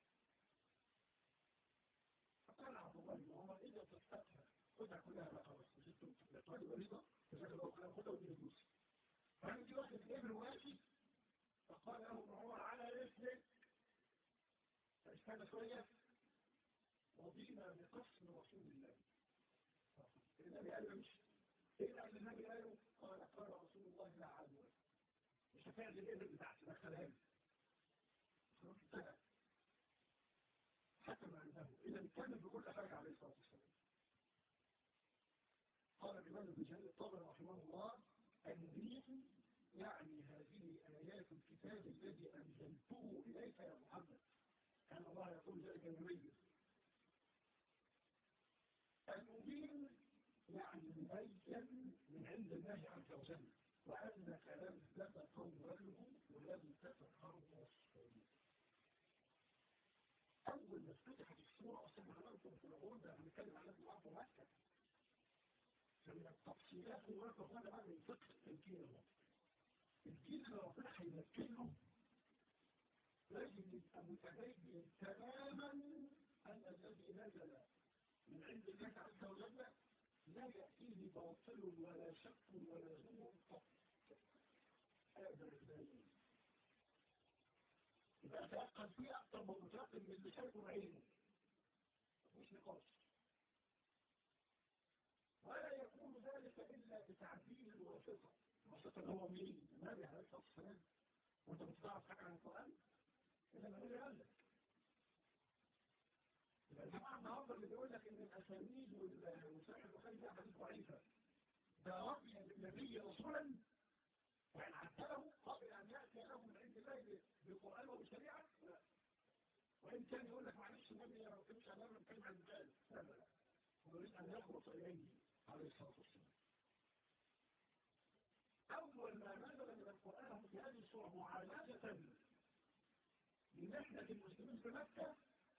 A: فقال عبد الله بن عمر اذا تفتتها خدها كلها بقى خلاص مش انتم بتقعدوا مريضه فذاك الله كلام خدها ودي فلوس فعندي واحد الابن ماشي فقال له ابن عمر على رسلك فاستنى شويه رضينا بقسم رسول الله النبي قال له مش ايه اللي النبي قاله قال قال رسول الله لا عدوى مش هتعمل الابن بتاعتي دخلها لي خلاص انتهى حتى ما عنده اذا نتكلم بكل حاجه عليه الصلاه والسلام قال الإمام ابن جرير الطبري رحمه الله المبين يعني هذه آيات الكتاب الذي أنزلته إليك يا محمد كان الله يقول ذلك المبين المبين يعني مبين من عند الله عز وجل وأنك لم تتقوله ولم تتقوله أول ما افتتحت السورة أصلا عملتم في العمر ده هنتكلم عن الله مكة فمن التفصيلات هناك هنا بقى من فقه التمكين هو الجيل اللي ربنا هيمكنه لازم يبقى متبين تماما أن الذي نزل من عند الله عز وجل لا يأتيه باطل ولا شك ولا زور قط هذا الدليل يبقى أتأكد فيه أكثر من متيقن من اللي شايفه عينه مش نقاش ولا يكون ذلك إلا بتعديل الواسطة الواسطة اللي هو مين؟ النبي عليه الصلاة والسلام وأنت بتعرف حاجة عن القرآن؟ إلا ما النبي قال لك يبقى الجماعة النهارده اللي بيقول لك إن الأسانيد والمسائل البخاري دي أحاديث ضعيفة ده رأي النبي رسولا وإن عدله قبل أن يأتي له من عند الله بالقرآن وبالشريعة لا وإن كان يقول لك معلش النبي ما بتكلمش عن النبي بتكلم عن الرجال لا لا لا ويريد أن يخلص إليه عليه الصلاة والسلام أول ما نزل من القرآن في هذه السورة معالجة لنحلة المسلمين في مكة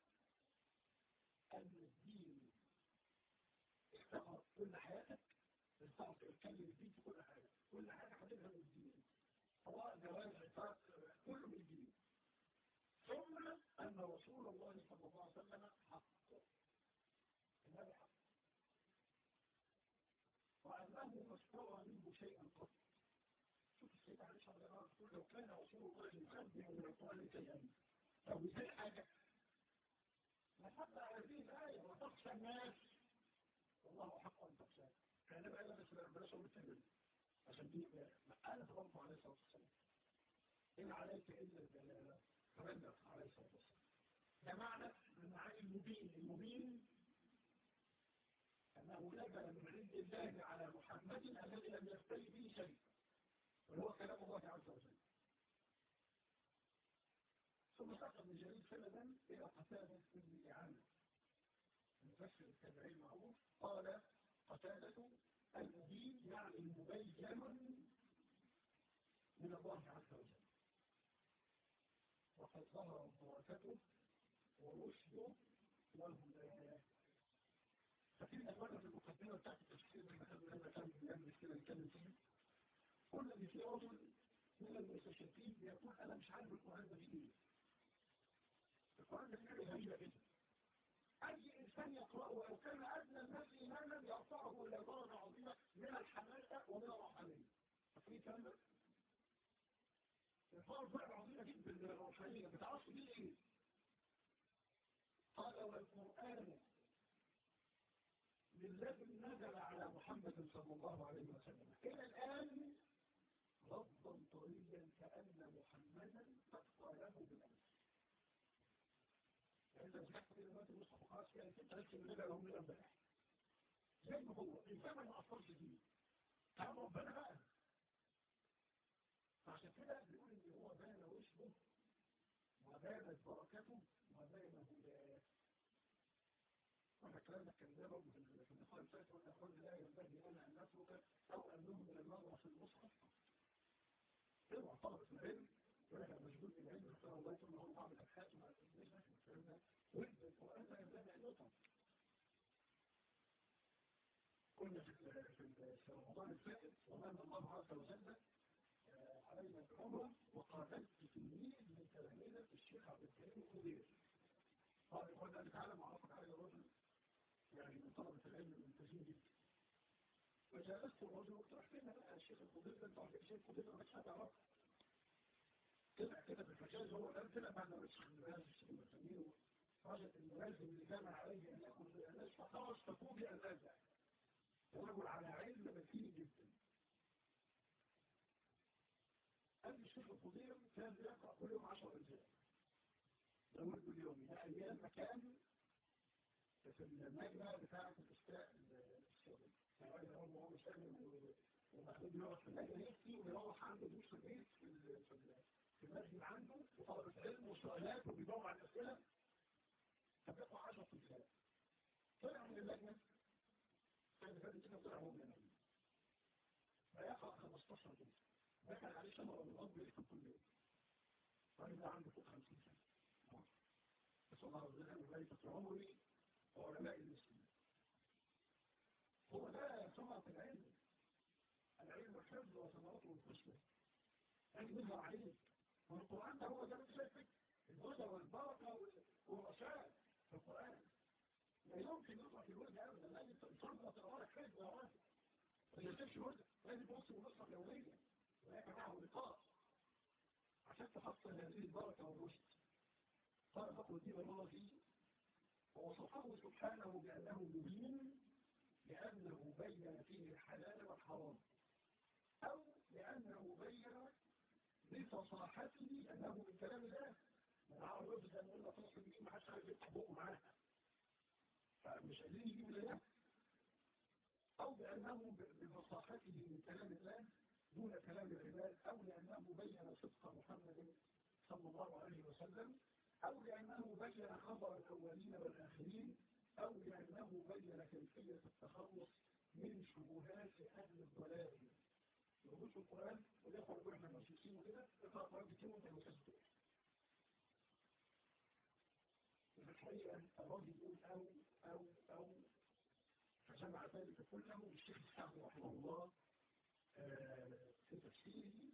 A: أن الدين اختبر كل حياتك استعرف تتكلم الدين في كل حاجة كل حاجة هتفهم الدين سواء جواز عفاف كله من الدين ثم أن رسول الله صلى الله عليه وسلم حق النبي حق وأنه ما استوى منه شيئا قط شوف السيد عليه الصلاة والسلام يقول لو كان رسول الله يخبر من القرآن شيئا أو يزيد حاجة لحتى هذه الآية وتخشى الناس والله حق أن تخشى كان بقى لنا بس بلاش أقول التهمل عشان دي مسألة برضه عليه الصلاة والسلام إن عليك إلا البلاغة فبلغ عليه الصلاة والسلام ده معنى من معاني المبين المبين أنه نزل من عند الله على محمد الذي لم يفتري به شيء وهو كلام الله عز وجل ثم سقط ابن جرير سندا إلى قتادة بن إعانة المفسر التابعي المعروف قال قتادة المبين يعني مبين من الله عز وجل وقد ظهرت بركته ورشده والهداية ففي أخوانا في المقدمة بتاعت التفسير اللي خدوا لنا كام بيعمل كده نتكلم فيه قلنا إن في رجل من المستشرقين بيقول أنا مش عارف القرآن ده فيه إيه القرآن ده فيه حاجة غريبة جدا أي إنسان يقرأه ولو كان أدنى الناس إيمانا يرفعه إلى درجة عظيمة من الحماسة ومن الروحانية ففي كلام ده يرفعه درجة عظيمة جدا من الروحانية بتعرفوا دي إيه قال والقرآن للذي نزل على محمد صلى الله عليه وسلم إلى الآن غضا طريا كأن محمدا قد قاله بالأمس انت مش حاسس ان دلوقتي المصحف خلاص كده انت لسه من لهم من امبارح زي ما هو الانسان ما اثرش فيه كلام ربنا بقى اسمه وبانت بركته وبان هداه وانا كلامنا كان ده برضه في اللقاء اللي فات قلنا قلنا لا ينبغي لنا ان نترك او ان نهمل النظر في المصحف اوعى طلبة العلم يقول لك انا مشغول بالعلم فانا الله يكون هو بعض الابحاث وما فهمنا فهمنا وانت القران لا ينبغي ان يطلب كنا في في رمضان الفائت ومن الله عز وجل علينا العمرة وقابلت تلميذ من تلاميذ الشيخ عبد الكريم الخضير قال يقول أنا تعالى معرفك على الرجل يعني من طلبة العلم الممتازين جدا وجالست الرجل واقترحت لنا بقى الشيخ الخضير ده انت عارف الشيخ الخضير ما كانش هتعرفه طلع كده في الحجاز هو الآن طلع بعد ما مسك الناس الشيخ المسلمين رجل الملازم اللي كان عليه أن يأخذ الناس فخرج ففوجئ النازع رجل على علم متين جدا قبل الشيخ الخضير كان بيقرأ كل يوم 10 أجزاء ده ورد اليومي ده أيام مكان في المجمع بتاعة الإفتاء السعودي يعني هو هو مش قادر ومحمود يقعد في اللجنة يفتي ويروح عنده دروس في البيت في في المسجد عنده وطلبة علم وسؤالات وبيدور على الأسئلة فبيقرأ 10 أجزاء طلع من اللجنة كان فاتت كده طلع هو من اللجنة فيقرأ 15 جزء دخل عليه شمرة من الأرض يكتب كل يوم الراجل ده عنده فوق 50 سنة بس الله عز وجل يبارك في عمري وعلماء المسلمين هو ده ثمرة العلم العلم الحفظ وثمرته الحسنى أن يظهر عليك والقرآن ده هو ده اللي شايفك الهدى والبركة والرشاد في القرآن لا يمكن يطلع في الوجه أبدا لازم تصنع تقرأ لك حفظ يا واحد ما يشوفش وجه لازم تبص ونصح اليومية وهيك معه لقاء عشان تحصل هذه البركة والرشد قال فقر الدين الله فيه ووصفه سبحانه بأنه مبين لأنه بين فيه الحلال والحرام أو لأنه بين بفصاحته أنه من كلام الله من عرض يبدأ أن الله فصل به ما حدش عارف يفتح بقه معاه فمش قادرين يجيبوا لله أو بأنه بفصاحته من كلام الله دون كلام العباد أو لأنه بين صدق محمد صلى الله عليه وسلم أو لأنه بين خبر الأولين والآخرين أو لأنه بين كيفية التخلص من شبهات أهل الضلال يقول في القرآن والإخوة يقول احنا مسيحيين وكده اقرأ القرآن كتير وانت مسيحي في الحقيقة الراجل يقول أو أو أو فجمع ذلك كله الشيخ إسحاق رحمه الله في تفسيره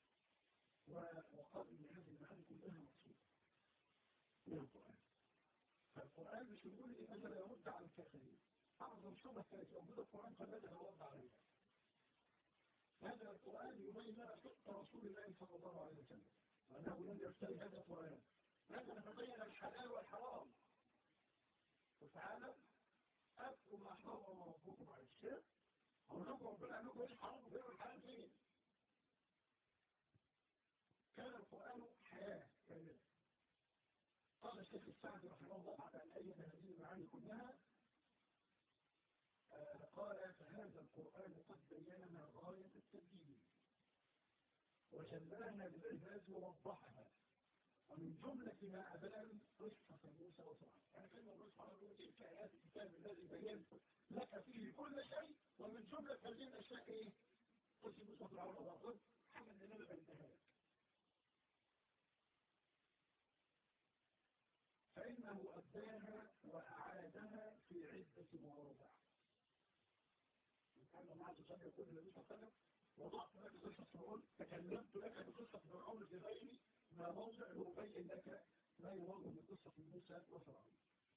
A: وقال ان هذه المعاني كلها مقصودة من القرآن فالقرآن مش بيقول إيه مثلا يرد على الكافرين أعظم شبهة كانت موجودة في القرآن قد بدأ يرد عليها هذا القرآن يبين لنا صدق رسول الله صلى الله عليه وسلم وأنه لم يفتري هذا القرآن لكن تبين الحلال والحرام وتعالى أذكر ما حرم ربكم على الشرك ونقول ربنا أنكم إيش حرام وفين الحلال فين كان القرآن حياة كاملة قال الشيخ السعدي رحمه الله بعد أن أيد هذه المعاني كلها آه قال فهذا القرآن قد بيننا غاية التبيين وجلاها للعباد ووضحها ومن جملة ما أبان قصة موسى وفرعون يعني كلمة الله سبحانه وتعالى تلك آيات الكتاب الذي بينت لك فيه كل شيء ومن جملة هذه الأشياء إيه؟ قصة موسى وفرعون وضعهم حاجة اللي أنا بنتهى لك فإنه أداها وأعادها في عدة مواضع كان معه تصدق يقول النبي صلى الله عليه وسلم وضعت لك قصة فرعون تكلمت لك بقصة فرعون بغير ما موضع يبين لك ما يوضع من قصة موسى وفرعون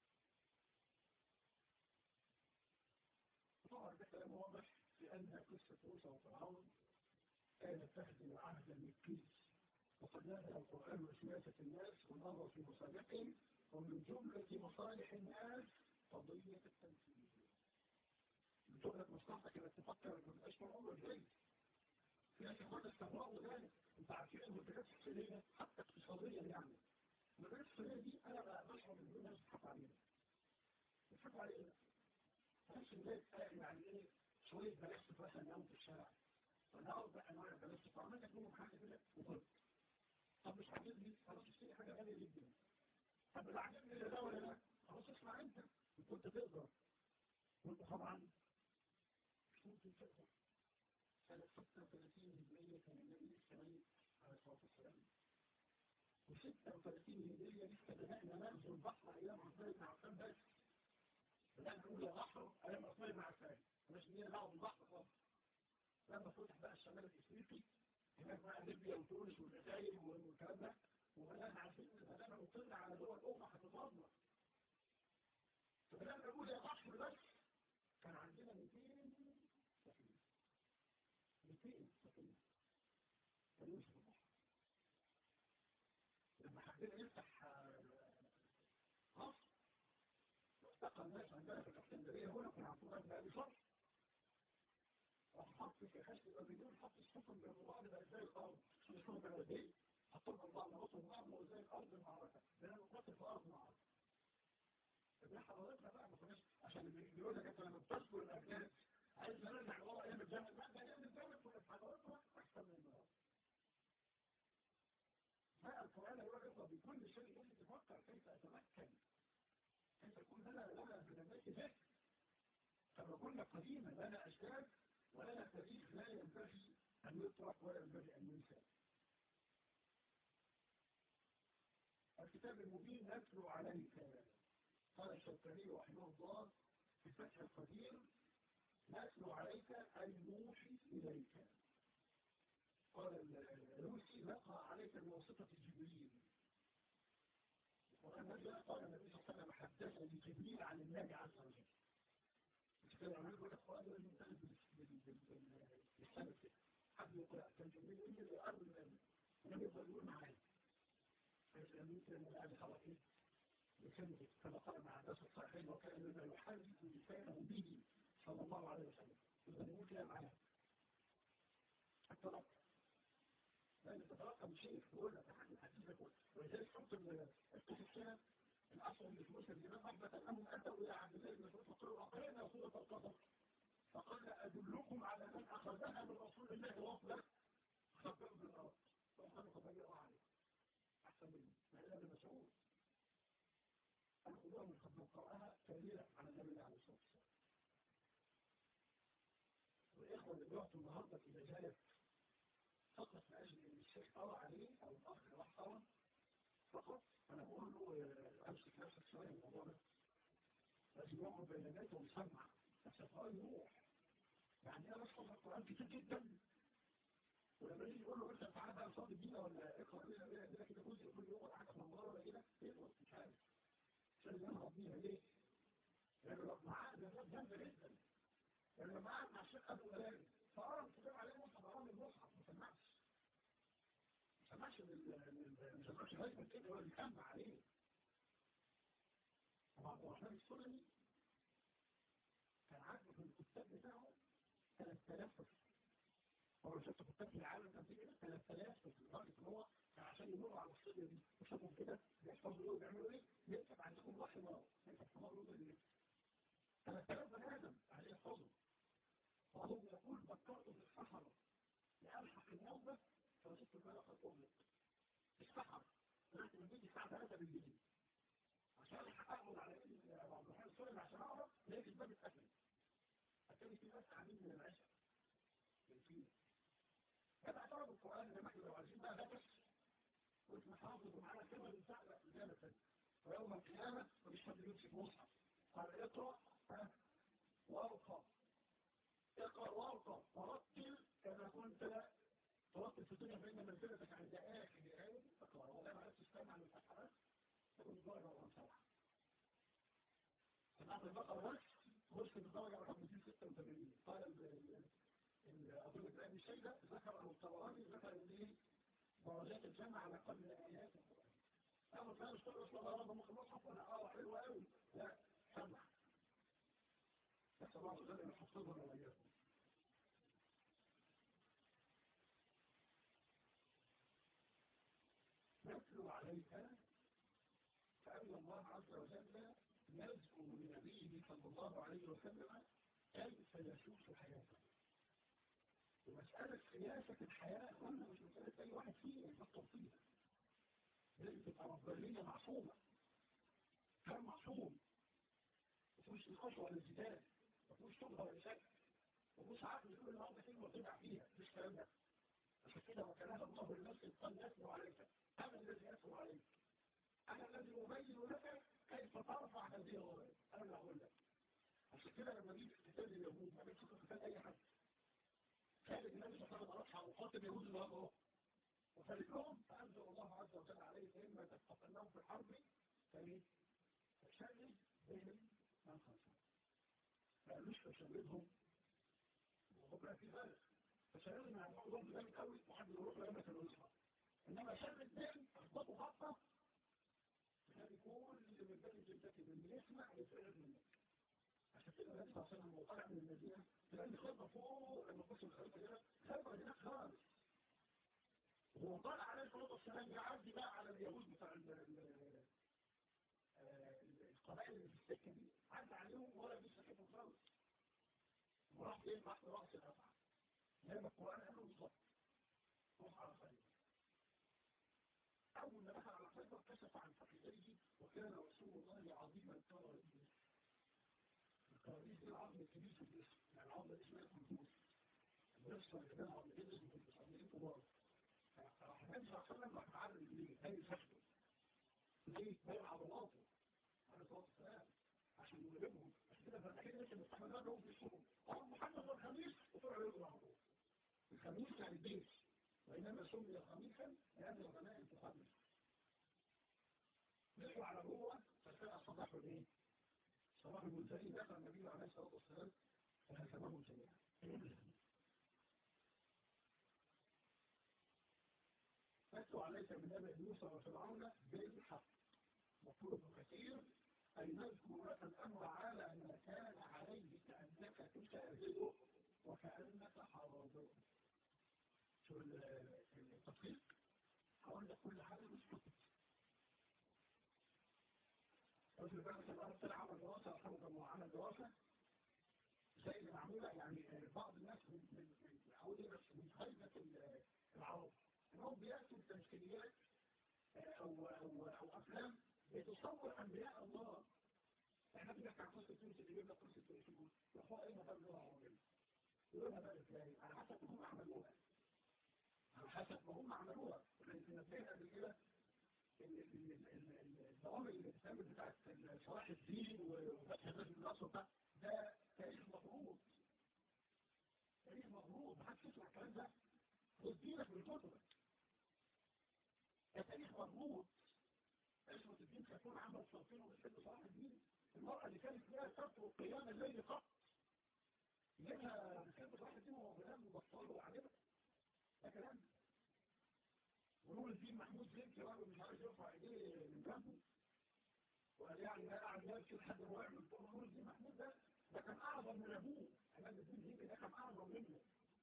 A: طبعا ده كلام واضح لأن قصة موسى وفرعون كانت تخدم عهدا للكيس وقد نادى القرآن وسياسة الناس والنظر في مصالحهم ومن جملة مصالح الناس قضية التنفيذ من جملة مصلحتك انك تفكر ان مبقاش مرعوب الجيد في ناس يقول استغرقوا ذلك انت عارفين ان المنتجات الحسينية حتى اقتصاديا يعني المنتجات الحسينية دي انا بقى بشعر ان الناس بتحط علينا بتحط علينا نفس الناس يعني ايه شوية بلاستيك مثلا نوم في الشارع فنقعد بقى انواع البلاستيك وعملت منهم حاجة كده وقلت طب مش عاجبني خلاص اشتري حاجة غالية جدا طب اللي عاجبني ده ولا لا خلاص اسمع انت كنت تقدر وانت طبعا مش ممكن تقدر سنة 36 هجرية كان النبي لسه ميت عليه الصلاة والسلام و36 هجرية لسه بدأنا ننزل البحر أيام عثمان بن عفان بس بدأنا نقول يا بحر أيام عثمان بن عفان مش لينا دعوة بالبحر خالص لما فتح بقى الشمال الإفريقي هناك بقى ليبيا وتونس والجزائر والكلام ده وبدأنا عارفين إن بدأنا نطلع على دول أخرى هتتدمر فبدأنا نقول يا بحر بس كان عندنا 200 سفينة 200 سفينة كانوا يمشوا البحر لما حبينا نفتح مصر واستقى الناس عندنا في الاسكندريه هنا كنا عارفين ان بقى شهر راح حط في خشب الابيض حط السفن جنب بعض بقى زي الارض السفن بلديه حطوا بعض نقطوا بعض وزي الارض المعركه بقينا نقاتل في ارض معركه ابن حضرتنا بقى ما كناش عشان بيقول لك انت لما بتذكر الاجداد عايز نرجع لورا ايام الجامع لا ده ايام الجامع كنا في حضرتنا احسن من النهارده ما القرآن يقول بكل شيء يجب تفكر كيف أتمكن كيف يكون لنا لنا بنبات ذات كما كنا قديما لنا أشكال ولنا تاريخ لا ينبغي أن يطرح ولا ينبغي أن ينسى الكتاب المبين نتلو عليك قال الشوكاني رحمه الله في فتح القدير نتلو عليك أي نوحي إليك قال الروسي لقى عليك بواسطة جبريل وقال قال النبي صلى الله عليه وسلم حدثني جبريل عن الله عز وجل مش كده عمال يقول لك قال المنتهي بالسبب حد يقول كان جبريل ينزل الارض النبي يفضل يقول معايا فيسألني ان هذا خبر ايه؟ يسلم كما قال مع الناس الصحيحين وكان مما يحدث لسانه به صلى الله عليه وسلم يبقى نقول كلام معاه حتى لو لأن تتلقى من شيء يقول لك عن الحديث ولذلك حط الكتاب الأصل اللي في مسلم الإمام أحمد أنهم أتوا إلى عبد الله بن مسعود فقالوا أقرأنا سورة القصص فقال أدلكم على من أخذها من رسول الله وفدا خبروا بالأرض فقالوا خبروا عليه أحسن منه ما ابن مسعود الخضوع من قبل قرأها كبيرة على النبي عليه الصلاة والسلام والإخوة اللي بيعطوا النهاردة في مجالة فقط لأجل أن الشيخ طلع عليه أو الأخ راح طلع فقط أنا بقول له أمسك نفسك شوية من الموضوع ده لازم يقعد بيانات ويسمع بس القرآن يروح يعني أنا بشرح القرآن كتير جدا ولما يجي يقول له أنت تعالى بقى صاد الدين ولا اقرأ لنا بيها كده كده جزء كل يوم ولا حاجة في المرة ولا كده يقرأ مش عارف عشان ينهض بيها ليه؟ لأنه لو معاه ده جامدة جدا لأنه معاه مع الشيخ أبو ملاك فقرأ الكتاب عليه مصحف أرام المصحف ما سمعش ما سمعش ما سمعش غير كده هو اللي سمع عليه طبعا عبد الرحمن السلمي كان عنده في الكتاب بتاعه 3000 طفل هو شفت كتاب في العالم كان في كده 3000 طفل لدرجة ان هو كان عشان يمروا على الصيدة دي وشافوا كده بيحفظوا ايه وبيعملوا ايه يكتب عندكم وحي مرض يكتب في مرض اللي 3000 بني ادم عشان يحفظوا وهو يقول فكرت في الصحراء لألحق النوبة فوجدت المال قد أغلق الصحراء لغاية من بيجي الساعة 3 بالليل عشان ألحق أقبض على إيد عبد الرحمن السوري عشان أعرف لقيت الباب اتقفل أتاني في ناس قاعدين من العشاء من فيه هذا اعترض القرآن إن احنا لو عايزين بقى نفس واسم حافظ ومعانا كلمة من ساعة الإجابة ويوم القيامة مفيش حد يمسك مصحف قال اقرأ وارقى اقرأ وارقى ورتل كما كنت ترتل في الدنيا بين منزلتك عند آخر آية اقرأ ولا ما عرفت تستمع من الفتحة تكون الدرجة رقم سبعة سمعت البقرة بس خش بالدرجة رقم 286 قال أظن ابن الشيبة ذكر أو الطبراني ذكر إن درجات الجنة على قدر آيات القرآن أول كان مش تقول أصلا رب مخ المصحف وأنا أه حلوة أوي لا سمع نسأل الله عز وجل أن يحفظنا وإياكم نتلو عليك فأن الله عز وجل يذكر لنبيه صلى الله عليه وسلم كيف يشوف حياته ومسألة سياسة الحياة قلنا مش مسألة أي واحد فينا يفكر فيها لازم تبقى ربانية معصومة كلام معصوم مفيش نقاش ولا جدال مفيش شبهة ولا شك مفيش عقل كل واحدة كلمة تدع فيها مفيش كلام ده عشان كده وكلام الله لنفسه قد يتلو عليك أنا الذي يتلو عليك أنا الذي أبين لك كيف ترفع هذه الغاية أنا اللي أقول لك عشان كده لما جيت قتال اليهود ما بيتش قتال أي حد كان النبي صلى الله عليه وسلم رفع وقاتل اليهود اللي هو وفلت لهم فأنزل الله عز وجل عليه إما تتقنهم في الحرب فليه؟ فشرد بهم من خلفهم ما قالوش فشردهم وهم في ذلك فشردنا عن بعضهم ذلك قوي وحد يروح لما كانوا يصحى إنما شرد بهم أخبطوا خطة هذه كل اللي من بني جلدتي من يسمع يتعرض منك عشان كده النبي صلى الله عليه وسلم وطلع من المدينة تلاقي خطة فوق لما قصوا الخلفة كده خلفة هناك خالص هو طالع عليه الصلاة والسلام يعدي بقى على اليهود بتاع القبائل اللي في السكة دي عدى عليهم ولا لسه كيفهم خالص وراح فين راح لرأس الأفعى زي ما القرآن قال له بالظبط روح على خير أول ما دخل على خيبر كشف عن فقيره وكان رسول الله عظيما الكراريس الكراريس دي العظم الكبير في الجسم يعني العظم اللي اسمها الكنتوس النفس اللي كان عظم الجسم في المصابين كبار راح النبي صلى الله عليه وسلم راح معرض ليه هاي فخده ليه؟ باين عضلاته عليه الصلاه والسلام عشان يغلبهم عشان كده فالحين لسه مستحملين لهم في السوق قال محمد الخميس وطلعوا يضربوا على طول الخميس يعني الجيش وإنما سمي خميسا لأن الغنائم تخمس مشوا على جوه فكان صباح الايه؟ صباح المنزلين دخل النبي عليه الصلاة والسلام فهزمهم جميعا أتوا عليك من نبأ موسى وفرعون بالحق مطلوب كثير أي نذكر لك الأمر على ما كان عليه كأنك تشاهده وكأنك حاضره شو التطبيق هقول لك كل حاجة مش كتب رجل بقى الأرض طلع عمل دراسة رحمه الله عمل دراسة زي اللي معمولة يعني بعض الناس من أقول إيه بس من هيبة العرب إنهم بيأتوا بتمثيليات أو أو أو أفلام بتصور أنبياء الله احنا بنحكي عن قصة تونس اللي جبنا قصة تونس يقول يا أين بقى اللغة العربية؟ يقولها بقى إزاي؟ على حسب ما هم عملوها على حسب ما هم عملوها ولكن نبهنا قبل كده الضوابط اللي بتتعمل بتاعت صلاح الدين وفتح الناس الأصل ده ده تاريخ مفروض تاريخ مفروض محدش يسمع الكلام ده ودينك من كتبك ده تاريخ مفروض عصمة الدين تكون عمل صوتين وبتحب صلاح الدين المرأة اللي كانت لا تترك قيام الليل قط منها بتحب صلاح الدين وهو بنام وبطال وعجبك ده كلام ونور الدين محمود زين كمان مش عايز يرفع ايديه من جنبه وقال يعني ده قاعد يمشي لحد ما وقع من فوق نور الدين محمود ده ده كان اعظم من ابوه عماد الدين زين ده كان اعظم منه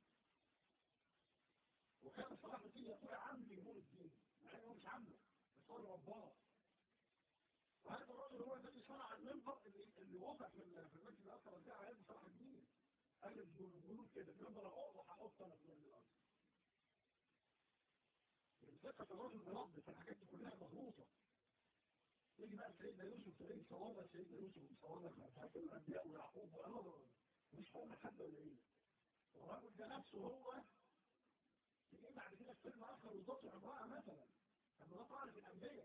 A: وكان صلاح الدين يقول عمي نور الدين مع انه مش عمه بس هو رباه وهذا الراجل هو الذي صنع المنبر اللي, اللي وضع في المسجد الاكبر ده على صلاح الدين قال الجنود كده المنبر اقف هحط انا في الارض الفكرة الراجل منظف الحاجات دي كلها مضغوطة يجي بقى سيدنا يوسف تلاقي صوابع سيدنا يوسف وصوابع مش الأنبياء ويعقوب وأمر مش هم حد ولا إيه الراجل ده نفسه هو يجي بعد كده في فيلم آخر وضبط امرأة مثلا امرأة تعرف الأنبياء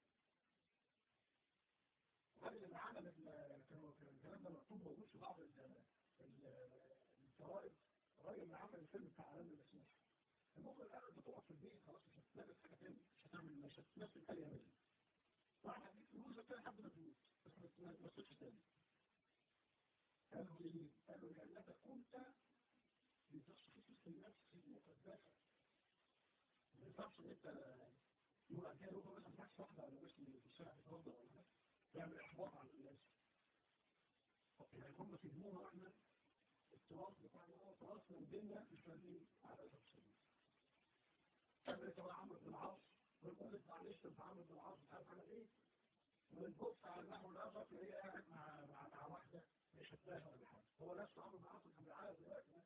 A: الراجل اللي عمل كانوا الكلام ده مكتوب موجود في بعض الفرائض الراجل اللي عمل الفيلم بتاع عالم المسيح المخ الآن بتقعد في البيت خلاص مش هتلبس حاجة تاني مش هتعمل مش هتمثل الحالية منه راح هديك فلوس وكان حد ما تموت بس ما تمثلش تاني قالوا ليه؟ قالوا لأنك كنت بتشخيص النفس المقدسة ما ينفعش ان انت يقول عن كده هو مثلا معكش واحدة على وش في الشارع بتوضع ولا حاجة يعمل احباط على الناس يعني هم في دموع احنا التراث بتاعنا هو تراث من ديننا مش فاهمين على اساس قبل كده عمرو بن العاص ونقول معلش انت عمرو بن العاص مش عارف عمل ايه ونبص على النحو الاخر تلاقيه قاعد مع مع مع واحده مش هتلاقيها ولا حاجه هو نفسه عمرو بن العاص كان بيعايز دلوقتي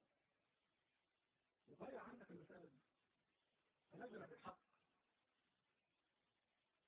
A: يضيع عندك المساله دي فنزل بالحق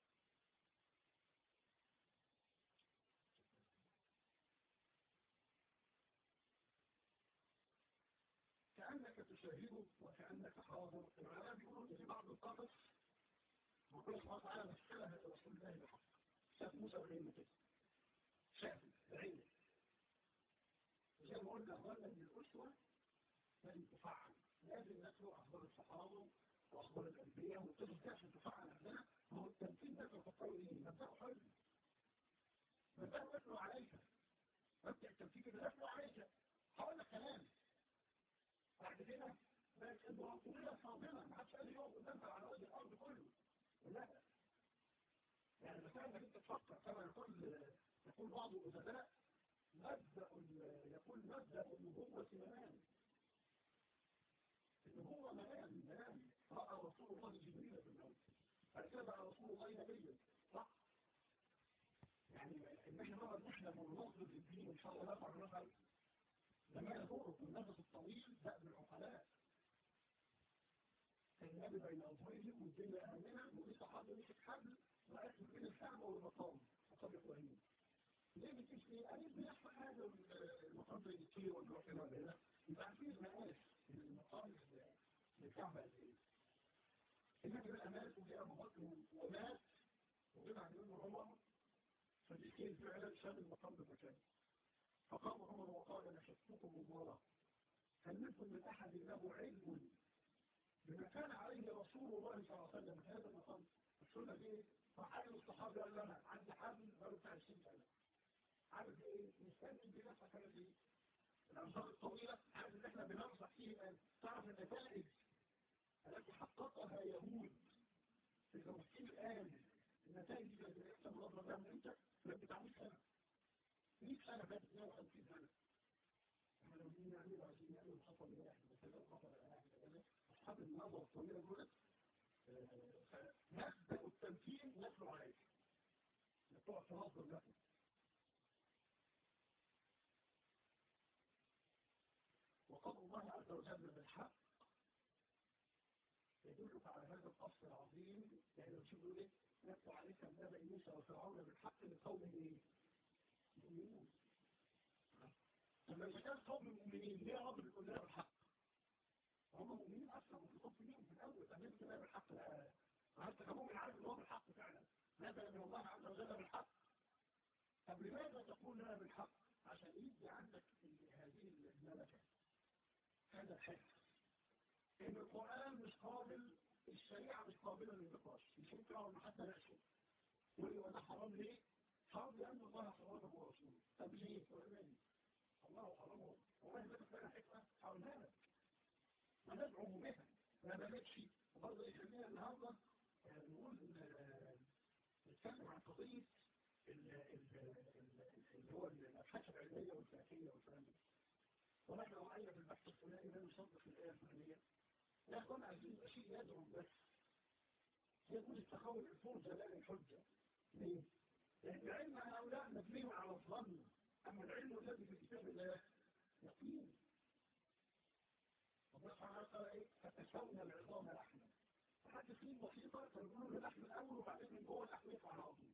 A: تشاهده وكأنك حاضر العلماء بيقولوا إن في بعض القصص ربنا سبحانه وتعالى مثلها لرسول الله بحق شاف موسى بعينه كده شاف بعينه زي ما قلنا أولا إن الأسوة لازم تفعل لازم نتلو أخبار الصحابة وأخبار الأنبياء والقصص دي عشان تفعل عندنا ما هو التنفيذ ده تفكروا إيه؟ مبدأه حلو مبدأه يتلو عليك مبدأ التنفيذ ده يتلو عليك هقول لك كلام بعد كده بقت الامبراطورية صادمة ما حدش قادر يقف قدامها على وجه الأرض كله لا يعني مثلا انك انت تفكر كما يقول يقول بعض الأدباء مبدأ يقول مبدأ النبوة منام النبوة منام منام رأى رسول الله جبريل في الموت فكذا رسول الله نبيا صح؟ يعني ان احنا نقعد نحلم وننظر في الدين ان شاء الله نفعل نفعل لما يدور النفس الطويل دأب العقلاء النبي بين أظهرهم والدنيا آمنة ولسه حاضر مسك حبل وقت بين الكعبة والمقام مقام إبراهيم ليه بتمشي ليه؟ قال بيحصل حاجة المقام زي الكيلو ولا كده ولا هنا يبقى عارفين المقاس المقام للكعبة قد إيه النبي بقى مات وجاء أبو بكر ومات وجمع منه عمر فالإسكين فعلا شاب المقام بمكانه فقام عمر وقال نشدتكم الله هل منكم من أحد له علم بما كان عليه رسول الله صلى الله عليه وسلم هذا المقام السنة دي فحال الصحابة قال لنا عندي حبل قالوا بتاع السنة سنة عارف ايه نستنى بنفسك انا دي الأمثال الطويلة عارف ان احنا بننصح فيه الآن تعرف النتائج التي حققها يهود في فلسطين الآن النتائج دي اللي بيحصل مرة ده من امتى؟ لما بتعمل سنة 100 سنة فاتت 150 سنة احنا لو جينا نعمل عايزين نعمل الخطوة اللي واحد مثلا الخطوة اللي واحد أصحاب النظر الطويلة دولت نبدأ التمثيل نتلو عليك نتوع تنظر لكم وقال الله عز وجل بالحق يدلك على هذا الأصل العظيم يعني لو شوفوا ايه نتلو عليك من نبأ موسى وفرعون بالحق لقوم ايه؟ مؤمنون لما إذا كان قوم المؤمنين ليه رب بيقول لنا بالحق؟ هم مؤمنين أصلا متقبلين في الأول فالناس كده بالحق عارف كمؤمن عارف إن هو بالحق فعلا نزل من الله عز وجل بالحق طب لماذا تقول لنا بالحق؟ عشان يدي عندك هذه الملكة هذا الحس إن القرآن مش قابل الشريعة مش قابلة للنقاش مش ممكن أقعد مع حد ناقشه يقول لي وده حرام ليه؟ حرام لأن الله حرمه ورسوله طب ليه؟ الله حرمه والله ما تفعل حكمة حولها لك وندعو بها ما بلدش وبرضه يخلينا النهارده نقول نتكلم عن قضية اللي هو الأبحاث العلمية والفلكية والكلام ده ونحن وعينا في البحث الفلاني لا نصدق الآية الفلانية لا يكون عايزين يبقى شيء يدعو بس يكون التخول الفرجة لا الحجة ليه؟ لأن العلم هؤلاء مبني على الظن أما العلم الذي في كتاب الله يقين الله سبحانه وتعالى ايه فتسونا العظام لحما فحتى سنين بسيطة فنقولوا اللحم الأول وبعدين من جوه اللحم يطلع عظيم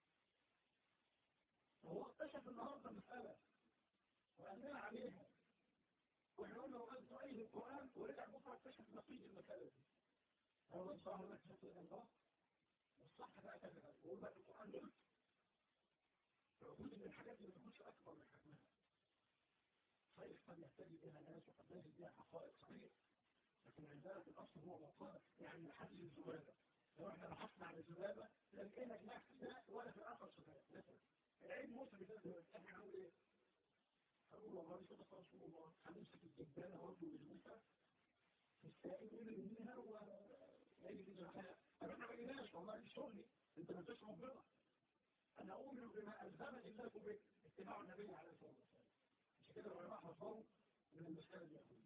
A: وهو اكتشف النهارده مسألة وقالنا عليها واحنا قلنا وقلت أيه القرآن ورجع بكرة اكتشف نقيض المسألة دي هو الصحابة ما اكتشف الله والصح بقى كذا وقول بقى القرآن ده وجود من الحاجات اللي ما تكونش أكبر من حجمها صحيح قد يحتاج بها ناس وقد يجد بها حقائق صحيح لكن عندنا في الأصل هو مطالب يعني محل الزبالة لو احنا بحثنا عن الزبالة لقينا جناح لا ولا في الآخر زبالة مثلا العلم موسى بذلك احنا هنقول ايه؟ هنقول والله صدق رسول الله هنمسك الدبانة برضه للموسى السائل يقول منها ويجي في الزبالة طب احنا ما جيناش والله دي شغلي انت ما انتش ربنا انا اؤمن بما الزمني الله به اتباع النبي عليه الصلاه والسلام مش كده العلماء حفظوا من المسألة دي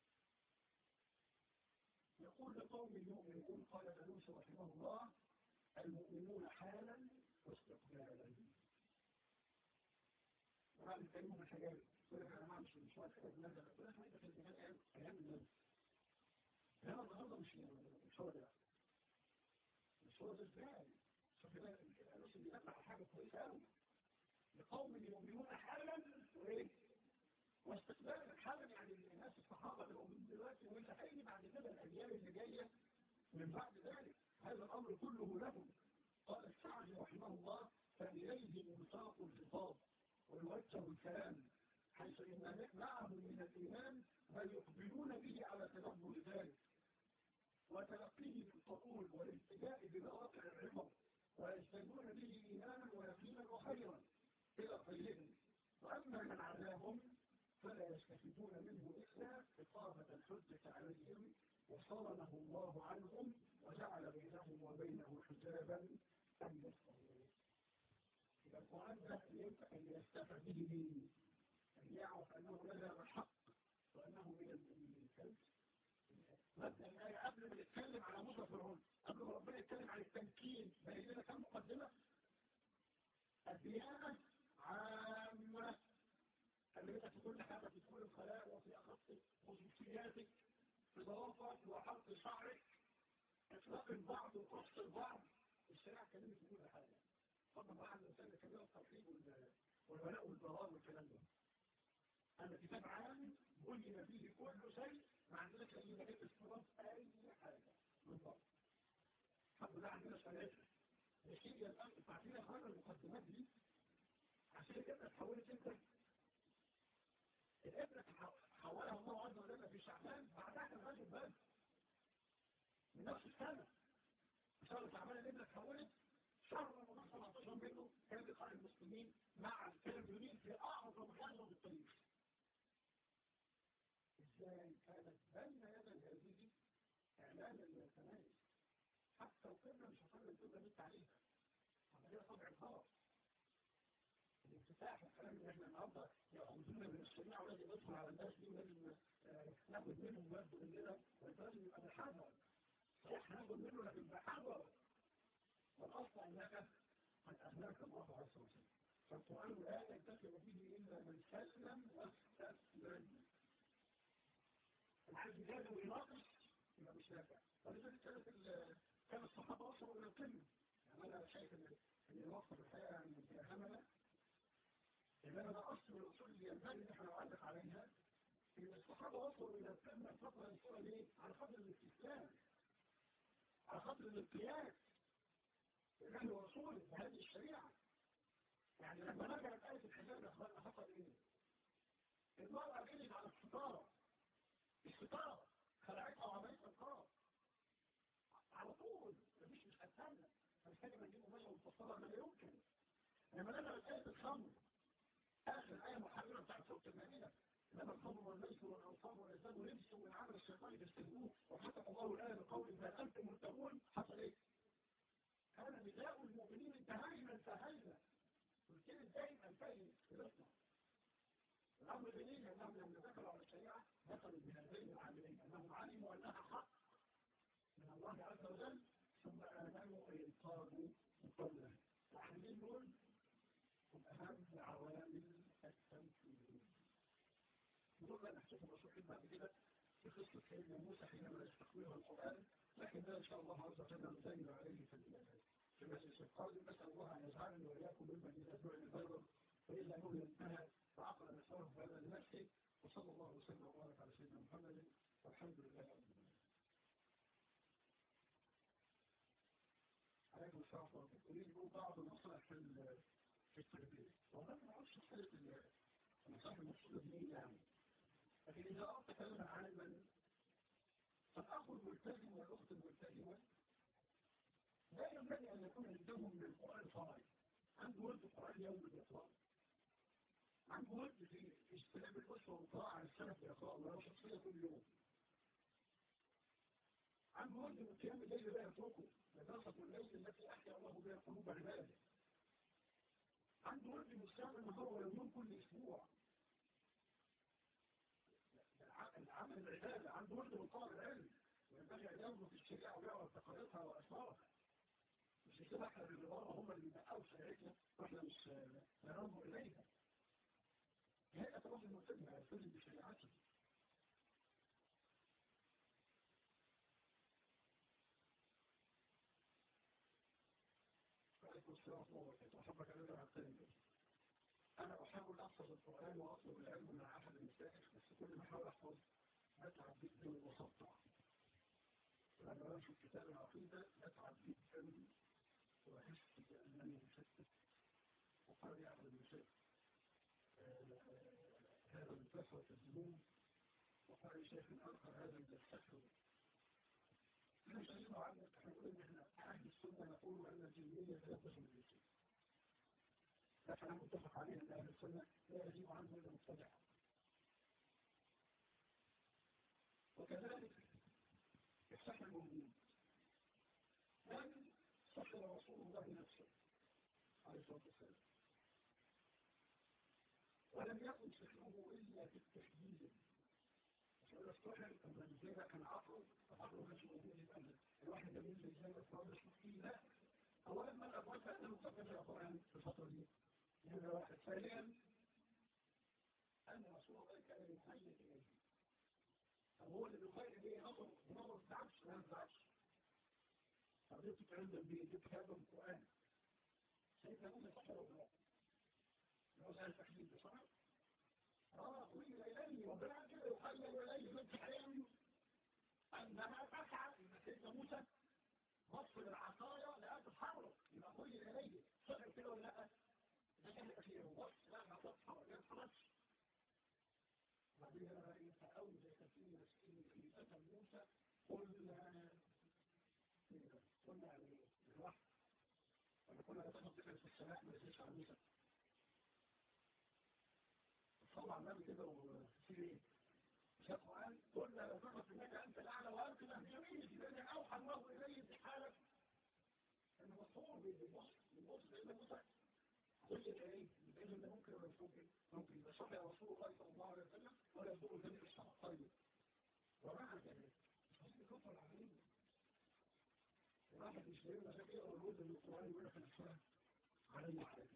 A: يقول لقوم يؤمنون قال دلوس رحمه الله المؤمنون حالا واستقبالا وهذا الكلمة حاجات يقول لك انا ما اعملش مشوار كده بنزل يقول لك انت في الجهاد ايام ايام النبي لا النهارده مش مش هو ده مش هو ده ازاي شوف كده الناس اللي بيطلع حاجه كويسه قوي لقوم يؤمنون حالا وايه واستقبال حالا يعني الناس الصحابه اللي هم دلوقتي لسه هيجي بعد كده الأيام اللي جاية من بعد ذلك هذا الأمر كله لهم قال السعدي رحمه الله فإليه ميثاق الخطاب ويوجه الكلام حيث إن معه من الإيمان ما يقبلون به على تدبر ذلك وتلقيه بالقبول والالتجاء بمواقع العبر ويجتنبون به إيمانا ويقينا وخيرا إلى غيرهم وأما من عداهم فلا يستفيدون منه إلا إقامة الحجة عليهم وصرمه الله عنهم وجعل بينهم وبينه حجابا أن يفقهوا إذا القرآن ده ينفع أن يستفاد به مين؟ أن يعرف أنه لنا الحق وأنه من المؤمنين الكلب مثلا الآية قبل ما نتكلم على موسى فرعون قبل ما ربنا يتكلم عن التمكين بين لنا كم مقدمة الديانة عامة خليتك في كل حاجة في كل الخلاء وفي أخص خصوصياتك في ضوافرك وحلق شعرك إطلاق البعض وقص البعض الشريعة كلمة في كل حاجة طبعا بقى عن الإنسان كبير التوحيد والولاء والبراء والكلام ده أما كتاب عام بين فيه كل شيء ما عندناش أي مجال استيراد أي حاجة بالضبط الحمد لله عندنا شريعة مش هي الآن تعطينا أخوانا المقدمات دي عشان كده اتحولت انت الابنة حولها الله عز وجل في شعبان بعدها كان راجل بس من نفس السنة شهر شعبان الابنة اتحولت شهر رمضان 17 منه كان لقاء المسلمين مع الكافرين في أعظم غزوة في التاريخ ازاي كانت بين يدي هذه اعلانا للتميز حتى القبلة مش هتقدر القبلة بنت عليها عملية طبع الخرف الافتتاح الكلام اللي احنا النهارده ياخذونا من الشريعه ولازم ندخل على الناس دي ولازم ناخد منهم برضه مننا وانت لازم يبقى بحذر صحيح ناخد منه لكن بحذر والاصل انك قد اهلاك الله عز وجل فالقران لا ينتفع به الا من سلم واستسلم العبد جاد ويناقش يبقى مش نافع ولذلك كانت كان الصحابه وصلوا الى القمه يعني انا شايف ان ان الوقت الحقيقه يعني في اهمنا إنما ده أصل من الأصول اللي ينبغي إن احنا نعلق عليها إن الصحابة وصلوا إلى القمة فترة الصورة ليه؟ على قدر الاستسلام على قدر الانقياد لله ورسوله بهذه الشريعة يعني لما نزلت آية الحجاب يا أخوانا حصل إيه؟ المرأة جلت على الستارة الستارة خلعتها وعملت القرار على طول مفيش مش هتستنى هنحتاج نجيب مية مفصلة ما لا يمكن لما نزلت آية الخمر آخر آية محررة بتاعت سورة المائدة إنما الخمر والميسر والأنصاب والأزلام ولبس من عمل الشيطان فاستجبوه وحتى الله الآية بقول إذا أنتم مرتبون حصل إيه؟ كان نداء المؤمنين انتهينا انتهينا والكلمة دائما انتهي خلصنا الأمر دليل أنهم لما دخلوا على الشريعة دخلوا بهذين العاملين أنهم علموا أنها حق من الله عز وجل ثم آمنوا وينقادوا وقلنا العاملين دول هم أهم عوامل التنفيذ دول لا نحسب الرسول بعد كده في قصة سيدنا موسى حينما يستقبله القرآن لكن ده إن شاء الله عز وجل نزين عليه في في المجلس القادم نسأل الله أن يجعلنا وإياكم ممن إذا دعي البر وإلا نولي انتهى فعقل مساره فهذا لنفسه وصلى الله وسلم وبارك على سيدنا محمد والحمد لله رب العالمين. عليكم السلام ورحمة الله أريد بعض النصائح في في التربية والله ما أعرفش حالة النصائح المقصودة دي يعني لكن إذا أردت كلمة عالما فالأخ الملتزم والأخت الملتزمة لا ينبغي أن يكون عندهم من القرآن فرعي عنده ورد القرآن يوم الإطلاق عنده ورد في استلام الأسرة والطاعة على السلف يقرأ ولو شخصية كل يوم عنده ورد من قيام الليل لا يتركه مدرسة الليل التي أحيا الله بها قلوب عباده عنده ورد من صيام النهار واليوم كل أسبوع العمل العبادة عنده ورد من طلب العلم وينبغي أن ينظر في الشريعة ويعرف تقاليدها وأسرارها مش كده احنا اللي بره هم اللي بيدققوا شريعتنا واحنا مش لا ننظر إليها هيئة الرجل الملتزمة يلتزم بشريعته عليكم السلام ورحمة الله وبركاته أحبك أن أدعى الثاني أنا أحاول أحفظ القرآن وأطلب العلم مع أحد المشايخ بس كل ما أحاول أحفظ أتعب جدا وأصدع لما أشوف كتاب العقيدة أتعب جدا وأحس بأنني مشتت وقال يعمل المشاكل هذا من كثرة الذنوب وقال شيخ آخر هذا من السحر مش أسمع عنك نقول إن إحنا أهل السنة نقول أن الجنية لا تخل بالجن لكن متفق عليه أن أهل السنة لا يجيب عنه إلا مبتدع وكذلك السحر موجود بل سحر رسول الله نفسه عليه الصلاة والسلام ولم يكن سحره إلا في التشديد عشان السحر لما الزيادة كان عقله عقله مش موجود الأمل الواحد لما ينزل الزيادة في هذا الشيء لا أولا ما الأبواب فأنا متفق القرآن في الفترة دي هذا واحد ثانيا أن رسول الله كان يحيي إليه هو اللي بيخير إليه نظر نظر الدعش ما ينفعش فضلت تتعلم بيه جبت هذا القرآن سيدنا موسى سحر ولا لو سأل تحديد بصحر اه قيل إليه وبعد كده يخيل إليه من تحيان أنها تسعى إن سيدنا موسى وصل العصايا لا تتحرك يبقى قيل إليه سحر كده ولا لا ده كان كثير وبص لا ما تتحرك ما تتحركش وبعدين بقى إيه فأوجس في نفسه في أثر موسى قلنا قلنا يعني الوحي ولا كنا نتخذ في السماء ما يزيدش عن موسى صلى على النبي كده وفي ايه؟ شاف قال قلنا لو كنت في المكان انت الاعلى وانت لا بيمينك لان اوحى الله اليه في حالك انه مصور بالبص بالبص لان موسى قلت ايه؟ لان ده ممكن ولا مش ممكن؟ ممكن يبقى صلى رسول الله صلى الله عليه وسلم ولا يدور النبي الصحابه طيب ومع ذلك مش عايزين نكفر عليه الواحد مش لاقي مشاكل يقرا الوزن من القران يقول لك انا علي حاجه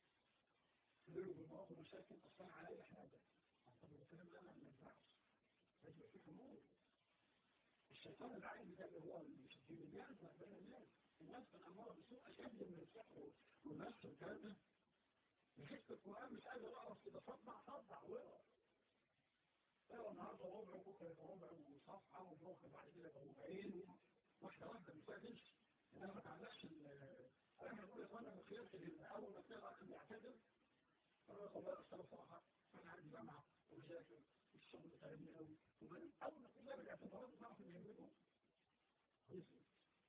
A: يقولوا بالمواقف مشاكل اصلا علي حاجه طب الكلام ده ما ينفعش لازم في حلول الشيطان العين ده اللي هو اللي بيعرف بين الناس الناس بالاماره بسوء اشد من السحر والناس الكلام ده يحس القران مش قادر اعرف كده صدع صدع واقرا اقرا النهارده ربع بكره يبقى ربع وصفحه وبكره بعد كده يبقى ربعين واحده واحده ما تساعدش انا ما تعلقش انا بقول يا اخوانا ما خيرش اول ما تقرا عشان يعتذر انا والله اصلا صراحه انا عندي جامعه ومشاكل الشغل تعبني قوي وبعدين اول ما تلاقي الاعتذارات بتعرف ان يعملوا يسلم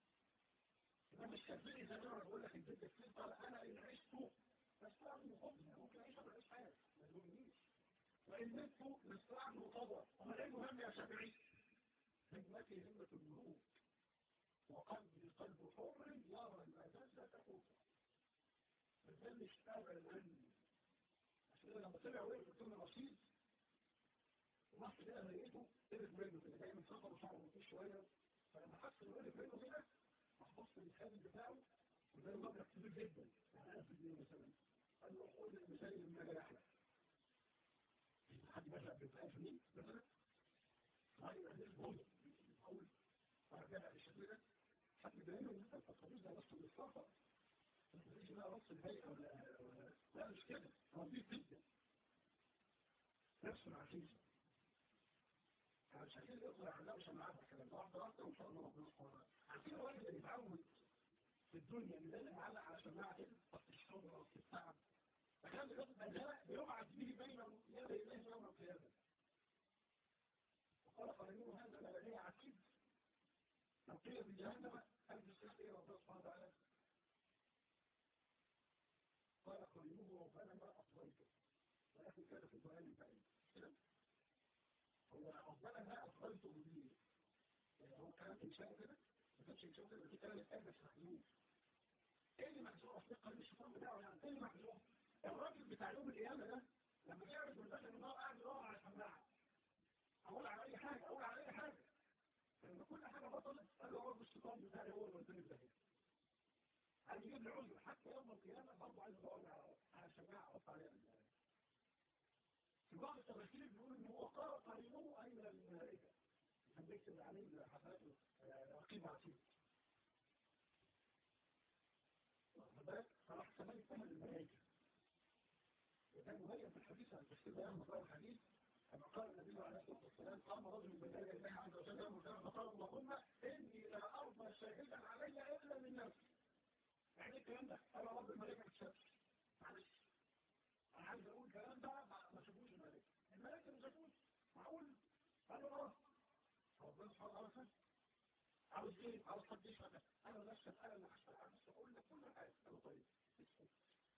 A: انا مش كافيني زي ما انا بقول لك البيت كتير قال انا ان عشت نستعمل خبز ممكن اعيش ما حاجه ما تقولنيش وان مت نستعمل قدر وما ايه مهم يا شافعي همتي همه الملوك وقلبي قلب حر يرى المجازة تفوته ما تزلش ابدا عشان لما طلع وقف قلت له رصيد ورحت كده لقيته قرف منه كده جاي من سفر وشعره مفيش شويه فلما حس انه قرف منه كده راح بص للخادم بتاعه وده مبلغ كبير جدا يعني 1000 جنيه مثلا قال له خد المثال اللي ما جاي احلى حد مثلا ب 1000 جنيه مثلا هاي ده الجهد الاول فرجع للشكل ده حد بينه ان انت الخبيز ده بس للسفر انت تيجي بقى رص الهيئه ولا لا مش كده نظيف جدا نفس العزيزه عشان كده يطلع على مش معاك الكلام واحده واحده وان شاء الله ربنا سبحانه عارفين الواحد اللي بيتعود في الدنيا اللي لازم معلق على شماعه كده وقت الشغل وقت التعب فكان بيبقى بيبعت به بين يدي الله يوم القيامه وقال قرينه هذا لا لديه عتيد لو قيل في جهنم هل تستحقي ربنا سبحانه وتعالى قال قرينه ربنا ما اطغيته ولكن كان في ضلال بعيد هو ربنا ما أفضلته به يعني هو كلام إنشاء كده ما كانش إنشاء كده دي كلام الآن بس محذوف إيه اللي محذوف أصل قلب الشيطان بتاعه يعني إيه اللي محذوف الراجل بتاع يوم القيامة ده لما يعرف من داخل النار قاعد يدور على السماعة أقول على أي حاجة أقول على أي حاجة لما كل حاجة بطلت قال له رب الشيطان بتاعي هو اللي وداني في داهية عايز يجيب لي عذر حتى يوم القيامة برضه عايز ادور على الشماعة احط عليها في بعض التفاسير بيقول ان هو قرأ قرينه اي من الملائكة كان بيكتب عليه حسناته رقيب عتيد واخد بالك فراح كمان يتهم الملائكة وكان مبين في الحديث عن تفسير بيان مقام الحديث كما قال النبي عليه الصلاة والسلام قام رجل من بين الله عز وجل فقال اللهم إني لا أرضى شاهدا علي إلا من نفسي يعني الكلام ده أنا رب الملائكة ما تشافش معلش أنا عايز أقول الكلام ده ما شافوش الملائكة الملائكة ما شافوش معقول قالوا اه ربنا سبحانه وتعالى عاوز ايه؟ عاوز حد يشهد انا لا اشهد انا اللي هشهد انا بس اقول لك كل حاجه انا طيب اسكت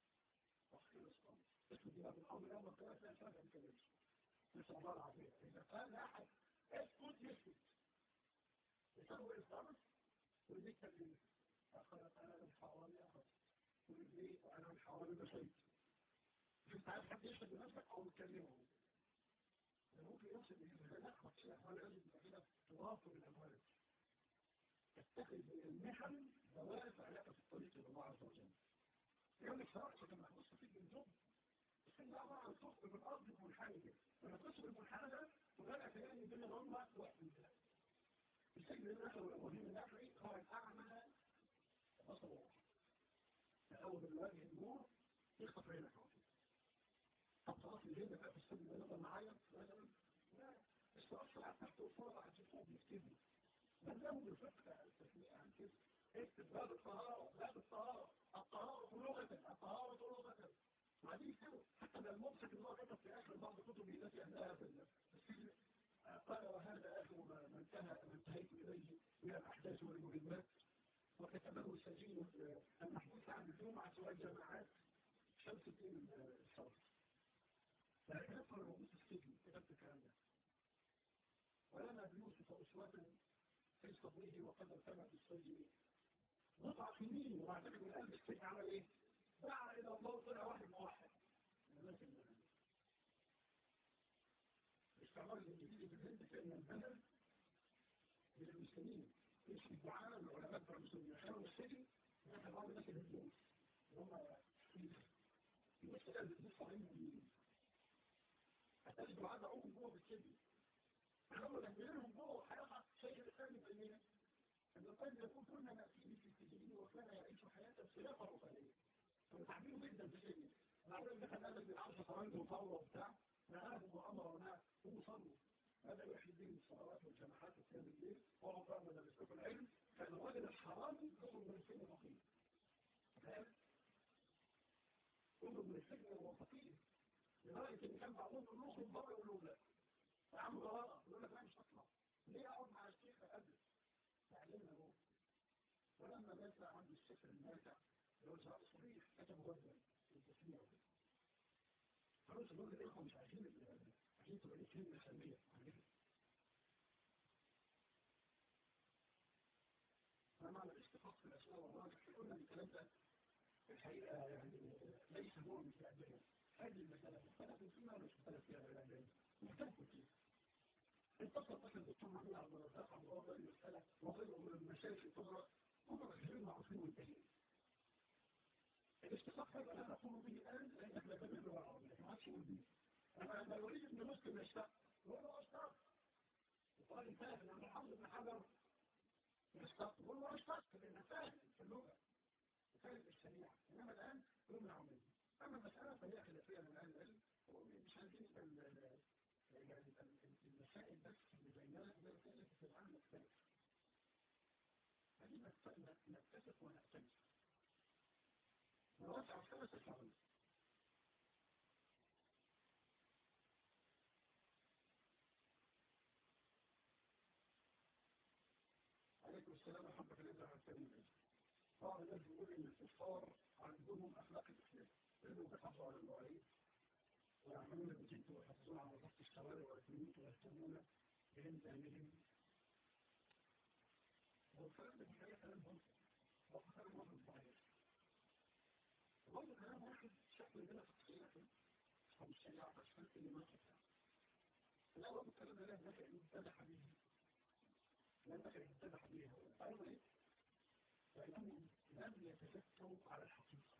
A: اسكت دي بقى بالامر يوم القيامه تلاقي شهاده ما تكلمش نسال الله العافيه اذا قال لاحد اسكت يسكت يسوي الصمت ويديك تكليف اخذت انا من حوالي اخذ ويديك وانا من حوالي بشيت انت عايز حد يشهد بنفسك او تكلمه ممكن يوصل إلى نحو الأموال لازم يبقى كده توافر الأموال تتخذ المحن دوافع لك في الطريق إلى الله عز وجل يقول لك سواء كما مستفيد من ذنب بس إن الله عز وجل بالأرض المنحنى كده لما تصل المنحنى ده وبدأ كلام الدنيا ضمة وقت من ده السجن النحو والأموالين النحوي هو الأعمى بصر واحد تأول الوجه النور يخطف عينك واحد الطرف الجيدة بقى في السن ده يفضل معايا مثلا لا استأصل على تحت وفوق على تفوق يكتبني من له بالفقه التسمية عن كده اكتب باب الطهارة باب الطهارة الطهارة لغة الطهارة لغة وبعدين كده حتى ده الممسك اللي هو كتب في آخر بعض كتبه التي أنها في السجن قال وهذا آخر ما انتهى ما انتهيت إليه من الأحداث والمهمات وكتبه السجين المحبوس عن الجمعة والجماعات شمس الدين الصوت لكن يدخل الرؤوس السجن كتبت الكلام ده ولما بيوسف أسوة في صبره وقد ارتبع في السجن وضع في مين وبعد كده من قلب السجن عمل ايه؟ دعا الى الله طلع واحد موحد الناس اللي الاستعمار الانجليزي في الهند كان ينبهر بالمسلمين مش الدعاء العلماء بتوع المسلمين خلوا السجن دخل بعض الناس الهندوس اللي هم الناس اللي بتدوس عليهم حتى الدعاء دعوهم جوه بالسجن فلما نجملهم جوه هيقع شيء الثاني بالمية ان القلب يكون كنا نأتيه في السجن وكان يعيش حياة سياقة رفاهية فتعبيره جدا في السجن بعدين دخل قال لك بالعرش صرانج وفوة وبتاع نهاهم وامر ونهى هم صلوا هذا يحيي الدين الصلوات والجماعات وقيام الليل وهو قام من الاسلوب العلم كان الراجل الحرامي يخرج من السجن فقير فاهم؟ يخرج من السجن وهو فقير لدرجة ان كان بعضهم يقول له بره يقولوا لا يا عم غلط يقول لك لا مش هطلع ليه اقعد مع الشيخ قبل تعلمنا هو ولما مات عند الشيخ النافع اللي هو شرط صريح كتب غدا في التسميع وكده خلاص دول الاخوه مش عايزين عايزين تبقى ليه كلمه سلبيه ما معنى الاشتقاق في الاسماء والراجح قلنا الكلام ده الحقيقه يعني ليس هو من تعبير هذه المساله مختلف فيها ولا مش مختلف فيها ولا لا مختلف فيها اتصل مثلا الدكتور محمود عبد الرزاق عن موضوع المساله وغيره من المشايخ الكبرى هم غير معروفين منتهين الاشتقاق هذا لا نقول به الان لان احنا بنعمل اللغه العربيه ما عادش نقول به اما لما الوليد بن مسلم يشتق يقول له اشتق وقال فاهم لما حافظ بن حجر يشتق يقول له اشتق لان فاهم في اللغه وفاهم الشريعه انما الان يمنع منه اما المساله فهي خلافيه من اهل العلم ومش عايزين المسائل بس اللي بيننا زي كده في العالم مختلف عايزين نتفق ونختلف نوسع الخمس الحرم عليكم السلام ورحمة الله وبركاته بعض الناس بيقول ان الكفار عندهم اخلاق الاسلام لانهم بيحافظوا على المواعيد ويعملون بجد ويحافظون على نظافة الشوارع والبيوت ويهتمون بإنسانهم والكلام ده بحقيقة كلام مهم وهو كلام مهم صحيح برضه كلام واحد شكل لنا في السياسة أو الشريعة بس في الكلمات الأول الكلام ده لا ينبغي أن يتبع به لا ينبغي أن يتبع به أيضا إيه؟ لأنهم لم يتذكروا على الحقيقة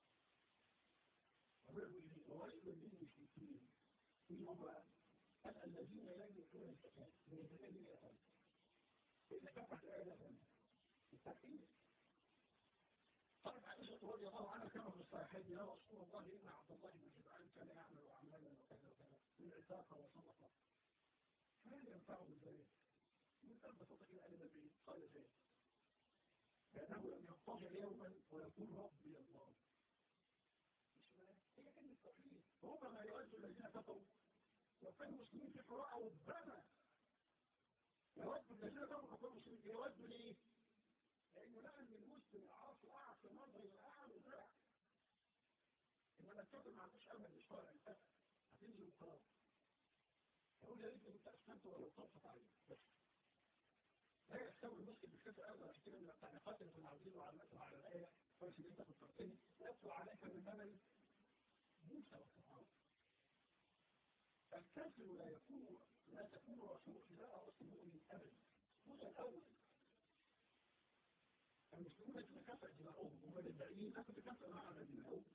A: وويل للمشركين فيهم الذين لا يؤتون الزكاة من الزكاة الأقل إذا كفت آلة التحقيق قالت عائشة رضي الله عنها كما في الصحيحين يا رسول الله إن عبد الله بن جدعان كان يعمل أعمالا وكذا وكذا العتاقة وصدقة هل ينفعه ذلك؟ من قلب بسيطة إلى أهل البيت قال ذلك لأنه لم يضطجع يوما ويقول ربي الله هي كلمة توحيد ربما يود الذين كفروا وكان المسلمين في قراءة ربما يود الذين كفروا وكانوا مسلمين يود ليه؟ لأنه لقى أن المسلم العاصي قاعد في المنظر الأعلى وزرع إنما الكافر ما عندوش أمل للشرع الفتح هتنزل وخلاص يقول يا ريتني كنت أسلمت ولو طرفت عليه بس لا يستوي المسلم بالكفر أبدا عشان كده من التعليقات اللي كنا عاوزينه على على الآية كويس إن أنت فكرتني يتلو عليك من أمل موسى وفرعون الكافر لا يكون لا تكون رسول لا رسول مؤمن أبدا موسى الأول المسلمون تتكافئ دماؤهم ومن الباقيين لا تتكافئ معنا دماؤهم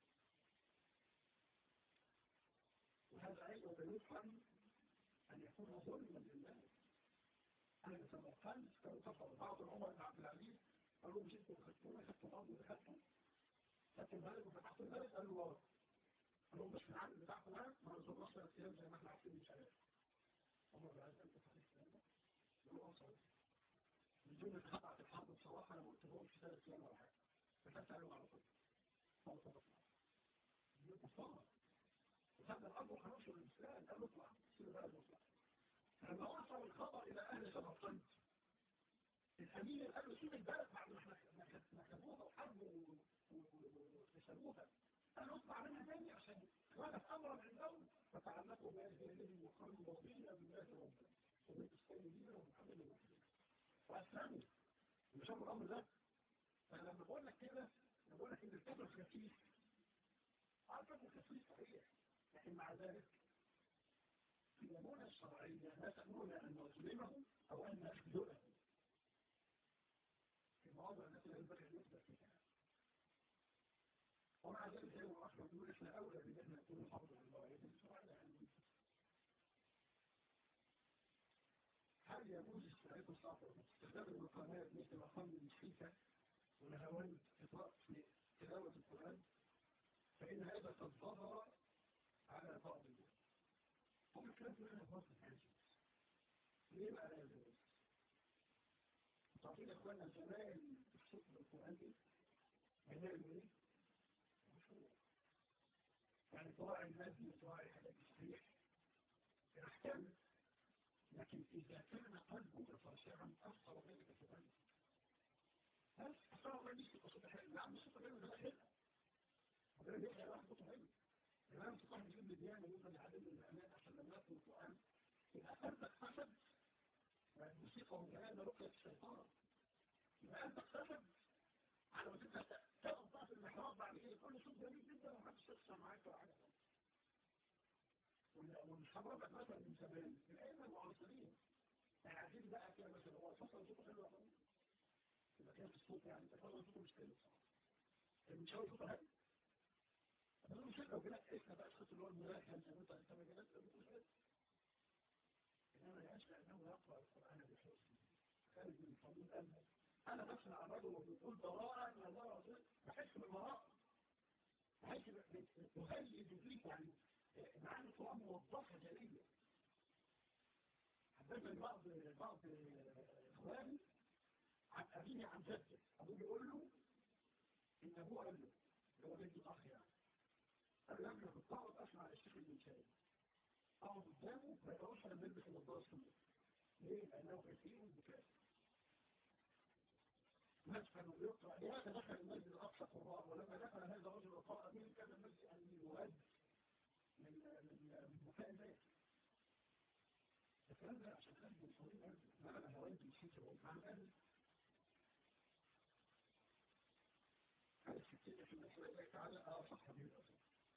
A: وهذا أيضا يفهم أن يكون ظلما لله أنا سمرقند كانوا كفروا بعض عمر بن عبد العزيز قالوا مش انتوا خدتونا خدتوا الأرض ودخلتوا خدتوا البلد وفتحتوا البلد قالوا اه قالوا مش في العالم بتاعكم ده ما نزلناش ثلاث أيام زي ما احنا عارفين من شباب عمر بن عبد العزيز أنت صحيح الكلام ده؟ قالوا اه صحيح من جملة خطأ الحرب بصراحة أنا ما قلتلهمش ثلاث أيام ولا حاجة فكانت عليهم على طول قالوا طبعا دي كفارة وهذا الأمر هنوصل للإسلام قال اطلع سير بلد واطلع لما وصل الخبر إلى أهل سمرقند الأمير قال له سيب البلد بعد ما كتبوها وحربوا وكسبوها قال له اطلع منها تاني عشان وقف أمرا عندهم فتعلقوا بهذه الذي وقالوا رضينا بالله ربنا وبالإسلام ومحمد رسول وأسلموا وشافوا الأمر ده فأنا لما بقول لك كده أنا بقول لك إن الكفر خفيف عارف إن الخفيف صحيح لكن مع ذلك في الأمور الشرعية لا تأمرنا أن نظلمه أو أن نخذله في مواضع التي لا ينبغي أن يثبت فيها ومع ذلك هو أخبر يقول إحنا أولى بأن احنا نكون حافظ الروايات الشرعية عن هل يجوز استعادة الصافر استخدام المقامات مثل مقام المشركة ونهوان في تلاوة القرآن فإن هذا قد ظهر على بعض الناس هم الكلام في هذا الوقت الحاجز ليه بقى لا يجوز؟ تعطينا اخوانا زمان الصوت بالقرآن دي هنعمل ايه؟ مشروع يعني طواعي المادي وطواعي حاجات الصحيح الاحكام لكن إذا كان قلبك خاشعا أثر ذلك في قلبك هل أثر ذلك في قصة حلم؟ نعم قصة حلم ده حلم وده يحيى واحد قصة حلم الإمام صلاح بن بديان يقول لعدم الأمان عشان لما يكون القرآن يبقى قلبك حسد والموسيقى والكلام رقية الشيطان يبقى قلبك حسد على ما تبقى تقف بقى في المحراب بعد كده تقول له صوت جميل جدا ومحدش يخسر معاك ولا حاجة والحضرتك مثلا من زمان الأئمة المعاصرين يعني عايزين بقى كده مثلا هو فصل صوته حلو قوي يبقى كده في الصوت يعني فصل صوته مش حلو بصراحة المشاوي صوته حلو أنا مش لو جالك اسم بقى الصوت اللي هو الملاحم زي ما انت انت ما جالك بتقول حلو إنما يعيش لأنه يقرأ القرآن بحسن خارج من قانون قلبه أنا بسمع عن رجل وبيقول براءة من الله رسول بحس بالبراءة بحس بهيئ فيك يعني معاني القرآن موظفة جلية حدثني بعض بعض إخواني عن أبيه عن جده أبوه بيقول له إن أبوه قال له اللي هو بنت الأخ يعني قال له أنا كنت أقعد أسمع الشيخ المنشاوي أقعد قدامه ما يقولش أنا بلبس النضارة السوداء ليه؟ لأنه كثير البكاء مدخل يقرأ لهذا دخل المسجد الأقصى قراء ولما دخل هذا الرجل وقرأ به كان المسجد أن يهد من من بكاء الناس الكلام ده عشان قلب الصغير قلب ما انا هوانتي الشيء مع القلب هذا الستين في المسألة تعالى اه صح به الأصل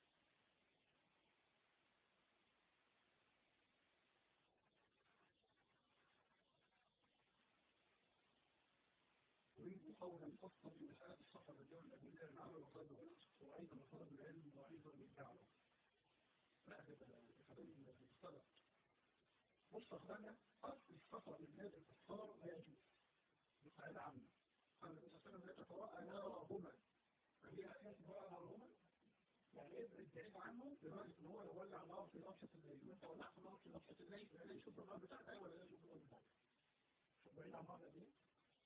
A: أريد قولا فصلا في مسألة السفر الدول الأدلة العمل وطلب النفس وأيضا طلب العلم وأيضا الدعوة لا تتبين الصدق بص أخوانا أصل السفر من هذا الكفار لا يجوز بقاعدة عامة قال النبي صلى الله عليه وسلم لا تتراءى نارهما فهي آيات تتراءى نارهما يعني يبعد بعيد عنه لدرجة إن هو لو ولع نار في نفسة الليل وأنت ولعت نار في نفسة الليل لا يشوف النار بتاعتك أيوة ولا يشوف النار بتاعتك شوف بعيد عن بعض قد إيه؟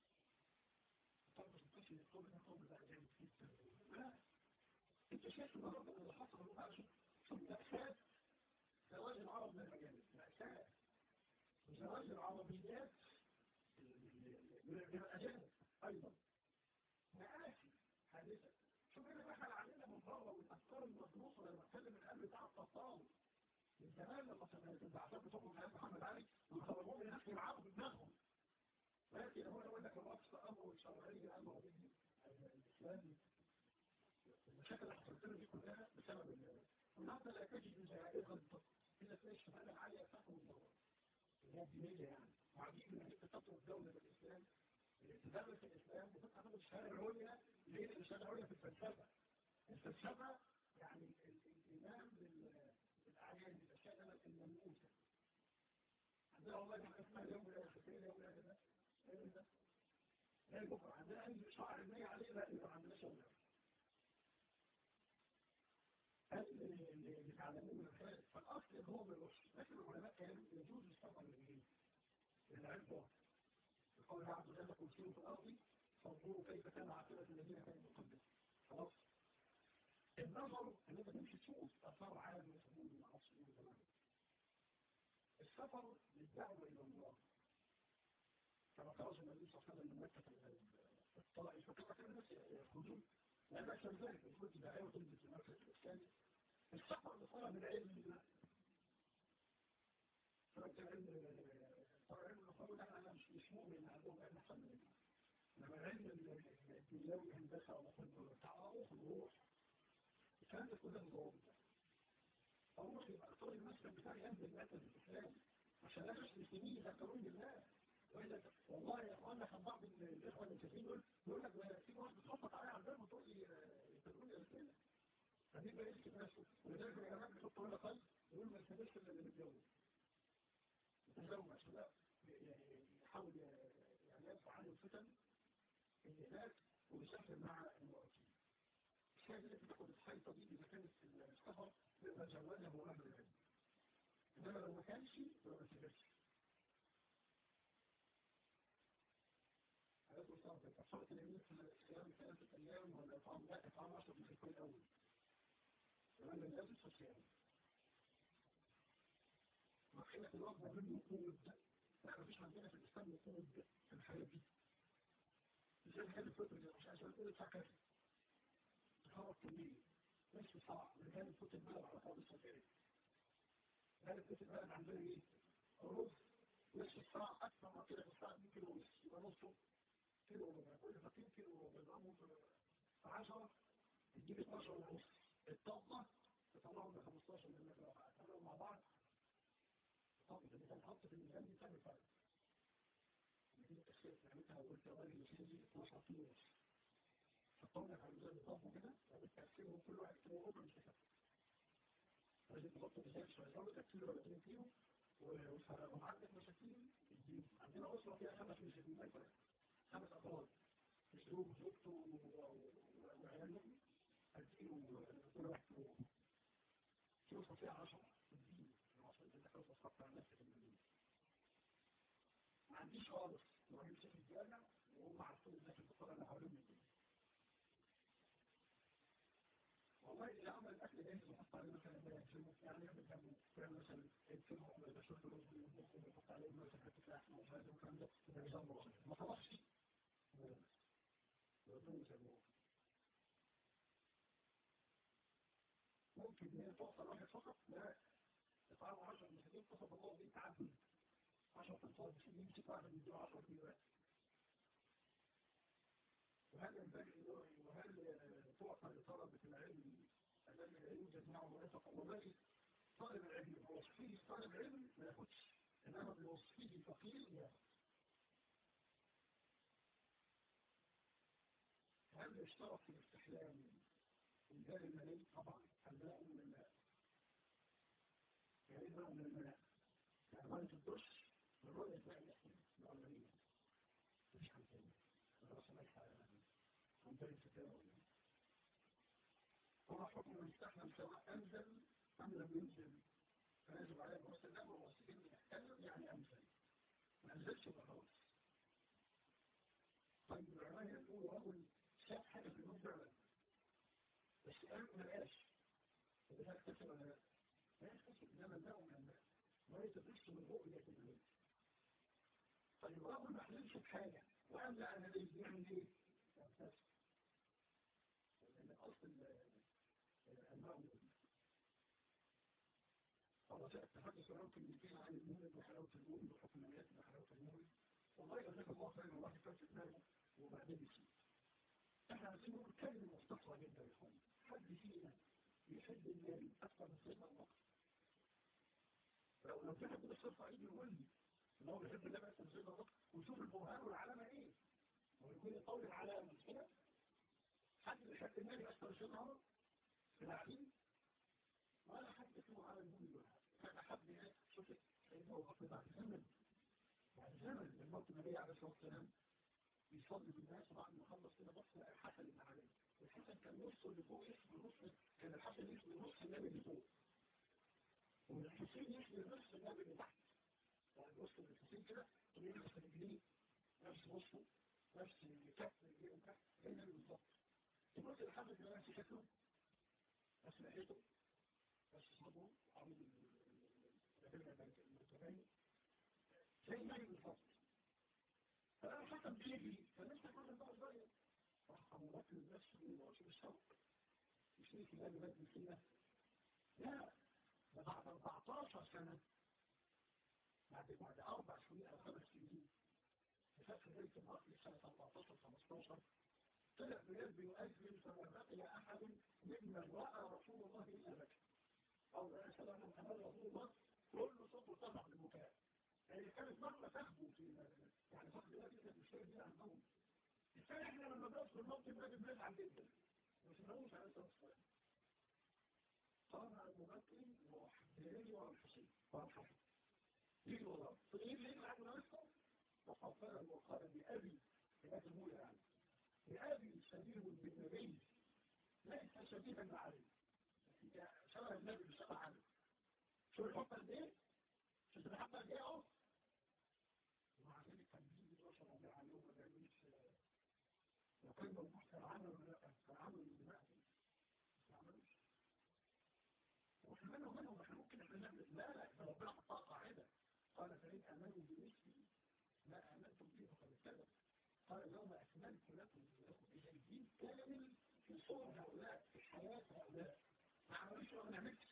A: طب مش بتمشي القوم ده قوم ده جامد جدا لا أنت شايف النهارده اللي حصل هو بقى شوف مأساة زواج العرب من الأجانب مأساة وزواج العربيات من الأجانب أيضا مآسي حادثة شوف انا دخل علينا من بره والافكار المدروسه لما اتكلم القلب بتاع الطفال من زمان لما كانت البعثات بتخرج من محمد علي ويخرجوهم الناس يلعبوا بدماغهم ولكن هو يقول لك الوقت امر الشرعي امر به الاسلام المشاكل اللي حصلت لنا دي كلها بسبب النهارده لا تجد جائزه الا تلاقي الشهاده العاليه تحكم الدوله اللي هي الدينيه يعني وعجيب ان انت تترك دوله الاسلام تدرس الإسلام وتبقى تاخد الشهادة العليا ليه الشهادة العليا في الفلسفة الفلسفة يعني الإيمان بالأعيان بالأشياء المنقوسة عندنا والله كان اسمها اليوم الآخر فين اليوم الآخر ده؟ ايه ده؟ ايه بكرة عندنا أي شعر علمية عليه لا يبقى عندنا شغل اللي بيتعلموه من الخارج فالأصل هو من الوحش لكن العلماء كانوا يجوز السفر للعلم للعلم قال عبد الله لكم سيروا في الأرض فانظروا كيف كان عاقبة الذين كانوا من قبل خلاص النظر ان انت تمشي تشوف اثار عالم وثبوت مع اصل زمان السفر للدعوه الى الله كما خرج النبي صلى الله عليه وسلم من مكه الطائف فكما كان الناس يخرجون لا باس بذلك ان كنت داعيه وتلبس المركز الاسلامي السفر لطلب العلم طلب العلم طبعا المفروض انا مش مش مؤمن عندهم علم حل لما العلم الدنيوي هندسه او تعارف الروح الكلام ده كله مضروب اروح يبقى اختار المسلك بتاعي انزل المركز الاسلامي عشان لا تشتري سنين يذكرون بالله والله يا اخوانا كان بعض الاخوه المسلمين يقول يقول لك في واحد بتخبط عليا على الباب وتقول لي يذكرون لي رساله فدي بقى يمسك نفسه ولذلك يا جماعه بيحطوا لنا قلب يقول ما يستفيدش الا اللي متجوز متزوج عشان لا يحاول يعني يدفع عنه الفتن النساء ويسافر مع المرأتين الشاهد اللي بتاخد الحيطة دي إذا كانت في السفر يبقى جوازه أهل العلم إنما لو ما كانش يبقى ما تسافرش على طول صارت الأصابة اليمين في الصيام ثلاثة أيام ولا إطعام لا إطعام عشر من الكل الأول كمان لازم في الصيام وحينة الوضع من نقود لا مفيش عندنا في الإسلام نقود في الحياة دي زي الحاجة الفطر دي مش عشان تقول الساعة كذا تخرج كمية مش صعب من كان الفطر البلد على فاضي السفاري كان الفطر البلد عندنا ايه؟ رز نص الساعة أكثر ما كده في الساعة 2 كيلو ونص يبقى نصه كيلو وربع كل فاتين كيلو وربع يضربوا في 10 تجيب 12 ونص الطبة تطلعهم ب 15 من المتر تعملوا مع بعض طبعا اللي كان حاطط في الميزان دي تعمل فرق نتيجة التخسير نعملها وقلت الراجل المسلم دي 12 كيلو ونص حطهم على الميزان بطبه كده وبالتقسيم كل واحد كيلو وربع مش كفايه لازم تحط ميزان شويه يزود كيلو ولا 2 كيلو وعندك مساكين عندنا أسرة فيها خمس مساكين مثلا خمس أفراد يشتروه زوجته وعيالهم هتجيله كل واحد كيلو كيلو فيها 10 الدين عشان تدخل تصفى على نفسك المدينة ما عنديش خالص لو يمسك الجامع وهم عارفين الناس البطارة اللي حوالين الدنيا والله إذا عمل الأكل ده يحط عليه مثلا يعني يعمل جنبه كان مثلا يكتبه على بشرة الرز ويطبخه ويحط عليه مثلا حتة لحمة ومش عارف الكلام ده ده نظام راسي ما طبخش ممكن ان هي توصل واحد فقط لا يطعم 10 مساكين قصد الله دي تعدي 10 تنفاض مش يمسك واحد يديله 10 كيلوات وهل ينبغي وهل تعطى لطلبة العلم الذي لا يوجد معه رفق والله طالب العلم بوصفه طالب علم ما ياخدش انما بوصفه فقير ياخد هل يشترط في الاستحلام الجار المالي طبعا الماء من الماء يعني الماء من الماء يعني ميه الدش الرؤية تلاقي الاحتمال العملية مش حمتين الرأس ملحة عن طريق التداول هو حكم من استحلم سواء أنزل أم لم ينزل فيجب عليه الوصف الأمر والوصفين يحتلم يعني أنزل ما أنزلش بخلاص طيب العلماء يقولوا رجل شاف حاجة في الموت فعلا بس قال ما لقاش فده اكتسب ولا لا؟ لا يكتسب إنما الماء من الماء ما يتبص من رؤية الموت طيب رجل ما حلمش بحاجة وقال لا أنا ليه يعمل إيه؟ يكتسب لأن أصل الماء خلاص التحدث عن كلمتين عن المولد وحلاوة المولد وحكم الناس وحلاوة المولد والله يجزاك الله خيرا الواحد كان في دماغه وبعدين نسيت احنا عايزين نقول كلمة مختصرة جدا يا اخوان حد فينا يحب النبي اكثر من سيدنا الله لو لو في حد بالصدفة يجي يقول لي ان هو بيحب النبي اكثر من سيدنا الله ويشوف البرهان والعلامة ايه هو يكون يطول العلامة مش كده حد بيحب النبي اكثر من سيدنا الله في العليم ولا حد فيه على المولد كان حد ناس شفت انه وقت بعد زمن بعد زمن الموت النبي عليه الصلاه والسلام بيصلي بالناس وبعد ما خلص كده بص لقى الحسن اللي عليه الحسن كان نص اللي فوق يشبه نص كان الحسن يشبه نص النبي اللي فوق والحسين يشبه نص النبي اللي تحت يعني نص الحسين كده تلاقيه نفس رجليه نفس وسطه نفس كف رجليه وكف زي النبي بالظبط تبص الحسن اللي نفس شكله نفس لحيته بس صبوا عمل المتبين زي ما بالظبط فأنا حتى بيجي فلسه كل بقى صغير راح أبو بكر نفسه من وصول الشوق مش ليك اللي أنا بدي فيها لا ده بعد 14 سنة بعد بعد أربع سنين أو خمس سنين ففاكر بيت المقدس سنة 14 15 طلع بيد يؤذن فما بقي أحد ممن رأى رسول الله إلا بكر أو لا سلام محمد رسول الله كل صوته طبع بالبكاء يعني كانت مرة تخبو في يعني فقد الله كانت مشكلة دي عندهم الثاني احنا لما بندخل الموت بنجد بنزعل جدا مش نقولش عليه الصلاة والسلام قام أبو بكر وحبيبي والحسين والحسن يجي والله فإيه اللي يجي عنه نفسه وحفظه وقال بأبي بأبي المولى يعني بأبي شبيه بالنبي ليس شبيها بعلي شبه النبي مش شبه علي شو الحب قد ايه؟ شو الحب قد ايه اهو؟ ومع ذلك كان بيجي بشر ربيع عليهم ما بيعملش وكان موجود كان عمل ولا لا؟ كان عمل الدماء دي ما عملوش واحنا منهم منهم احنا ممكن احنا نعمل لا لا ده ربنا حطها قاعده قال فإن آمنوا بمثلي ما آمنتم به فقد اهتدوا قال اليوم أكملت لكم إذا الدين كامل في صور هؤلاء في حياة هؤلاء ما عملوش ولا ما نعملش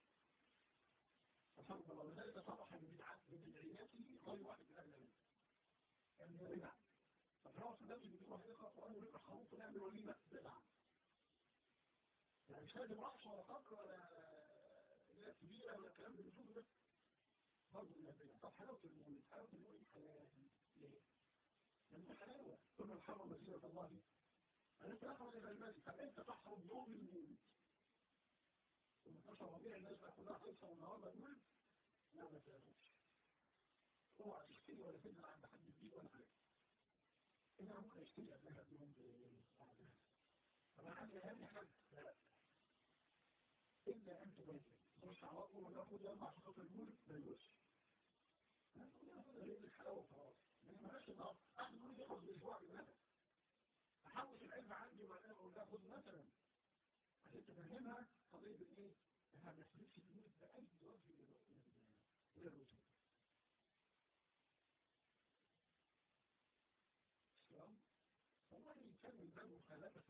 A: فصدق الله وذلك صرح ببدعياته غير واحد من أهل العلم يعني بدع فالرأس النبي بيقول واحد يقرأ القرآن ويقرأ خروف ونعمل وليمة بدع يعني مش لازم رأس ولا فقر ولا لا كبيرة ولا الكلام اللي بنشوفه ده برضه من البدع طب حلاوة المولد حلاوة المولد حلاوة ليه؟ لأن حلاوة ثم الحرم مسيرة الله أنا تأخذ إلى المسجد طب أنت تحرم يوم المولد ومتنشر ربيع الناس بقى كلها خلصة والنهارده المولد لا ما تأخذش اوعى تشتري ولا تنزل عند حد جديد ولا حاجة إذا ممكن يشتري قبلها بيوم بعدها طب أنا عندي أهم حاجة لا إلا أن تبين مش عواقب ولا أخذ يوم عشان خاطر المولد ما يوش ناخد الحلاوة خلاص لأن مالهاش النهار أحد يقول ياخد أسبوع بالمدى أحوش العلم عندي وبعدين أقول له خد مثلا عشان تفهمها قضية الإيه؟ إنها ما تسلكش المولد بأي وجه إلى الوجود السلام والله يكمل بقى مخالفة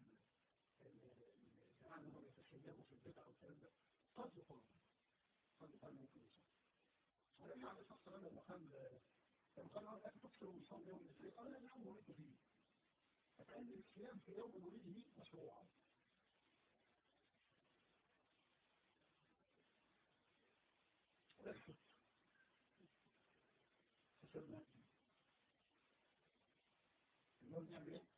A: الجماعة اللي هم يتشيبوا في البدع والكلام ده قد يقال قد يقال ممكن يصح ولما عليه الصلاة والسلام لما قال لما قال أنا أكل تكسر وصال يوم الاثنين قال لا نعم ولدت فيه فكأن الصيام في يوم ولده مشروعا ولا الحج فسرنا اليوم نعمل ايه؟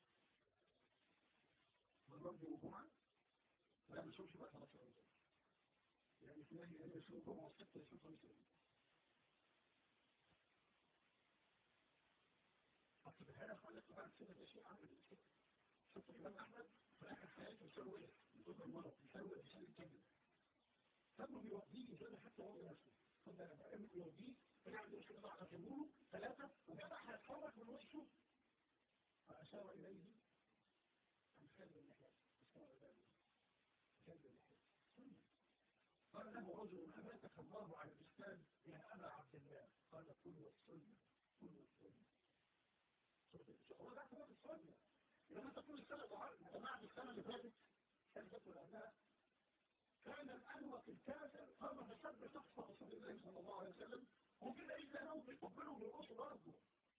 A: والرب والجمعة لا ما نشوفش بقى 13 يعني في نهي أن يشوف جمعة وستة يشوف خمسة أصل بالحالة خلق بعد سنة شيء عمل الشيء شوف الإمام أحمد في آخر حياته يسوي إيه؟ يقول المرض يسوي يسوي الكلمة ثم بيوديه كده حتى هو نفسه خد بالك بقى يوديه فيعمل مش كده على جمهوره ثلاثة وجدع هيتحرك من وشه فأشار إليه عن خلف اللحية أشار إليه خلف اللحية قال له رجل أماتك الله على الإسلام يا أبا عبد الله قال كل السنة كل السنة هو ده كل السنة لما تكون السنة جماعة السنة اللي فاتت كانت تقول أنها كان الأنوك الكافر قام بسبب شخص رسول الله صلى الله عليه وسلم وكده إذا لو بيقبلوا بالرسل برضه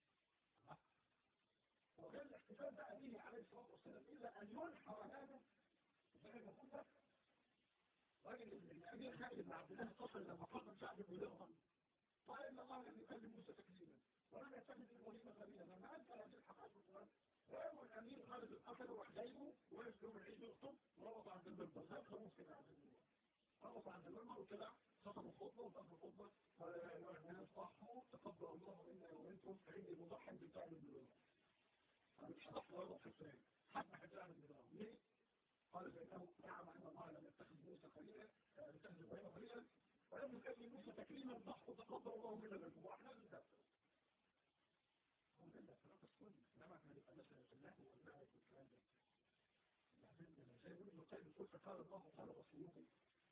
A: وكان الاحتفال بقى به عليه الصلاة والسلام إلا أن ينحر هذا زي ما قلت راجل الأمير خالد بن عبد الله اتصل لما قام سعد بن درهم قال إن الله لم يكلم موسى تكليما ولم يتخذ الوليمة غنيا لما أنت هذه الحقائق القرآن ويوم الأمير خالد القتل وراح جايبه وقف يوم العيد يخطب وربط عند المنبر زي خموس كده عند المنبر ربط عند المنبر وطلع خطب الخطبة وطلب الخطبة قال يا أيها الناس صحوا تقبل الله منا ومنكم فإن المضحي بتعب البلوغ مش هتحضر وضع في الثاني حتى حجان البلوغ ليه؟ قال فإنه نعم أن الله لم يتخذ موسى خليلا يتخذ إبراهيم خليلا ولم يكلم موسى تكريما ضحوا تقبل الله منا منكم وإحنا اللي ندافع هو ده اللي صلاة السنة إنما احنا نبقى مثلا في الله والمعرفة والكلام ده بعدين زي ما ابن القيم يقول فقال الله وقال رسوله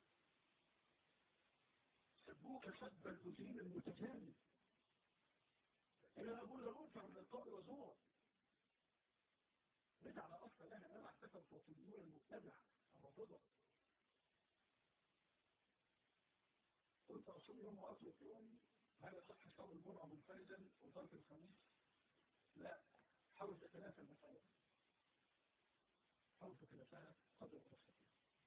A: سبوك سب المدين المتجانب إلى أقول لمنكر من القول وزور رجع على أصل لها أنا احتفل فوطيون المبتدع الرافضة قلت رسول يوم وأطلق يوم هل يصح صوم الجمعة منفردا وترك الخميس؟ لا حاول تتنافى المسألة حاول تتنافاها قدر التفصيل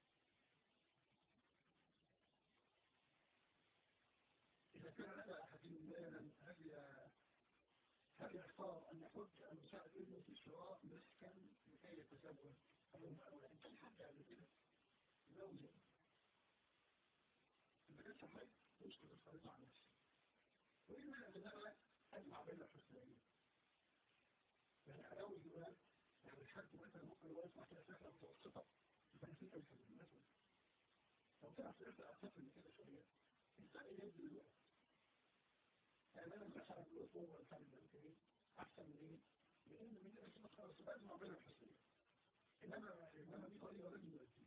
A: إذا كان لدى أحد مالا هل هل يختار أن يحج أن يساعد ابنه في شراء مسكن لكي يتزوج أو إن كان حد قبل كده زوجة إذا كان صحيح يسكت الفريضة عن نفسه وإما أن أنا أجمع بين الحسنين يعني أدوي الجوال يعني الحد مثلا ممكن هو يسمع كده فكرة متوسطة بخمسين ألف مثلا لو كان في ألف أقل من كده شوية الإنسان يبدو الوقت يعني أنا مثلا الأسبوع والكلام ده أحسن من إيه؟ لأن من الأسبوع خلاص بأجمع بين الحسنين إنما إنما دي طريقة لازم يؤدي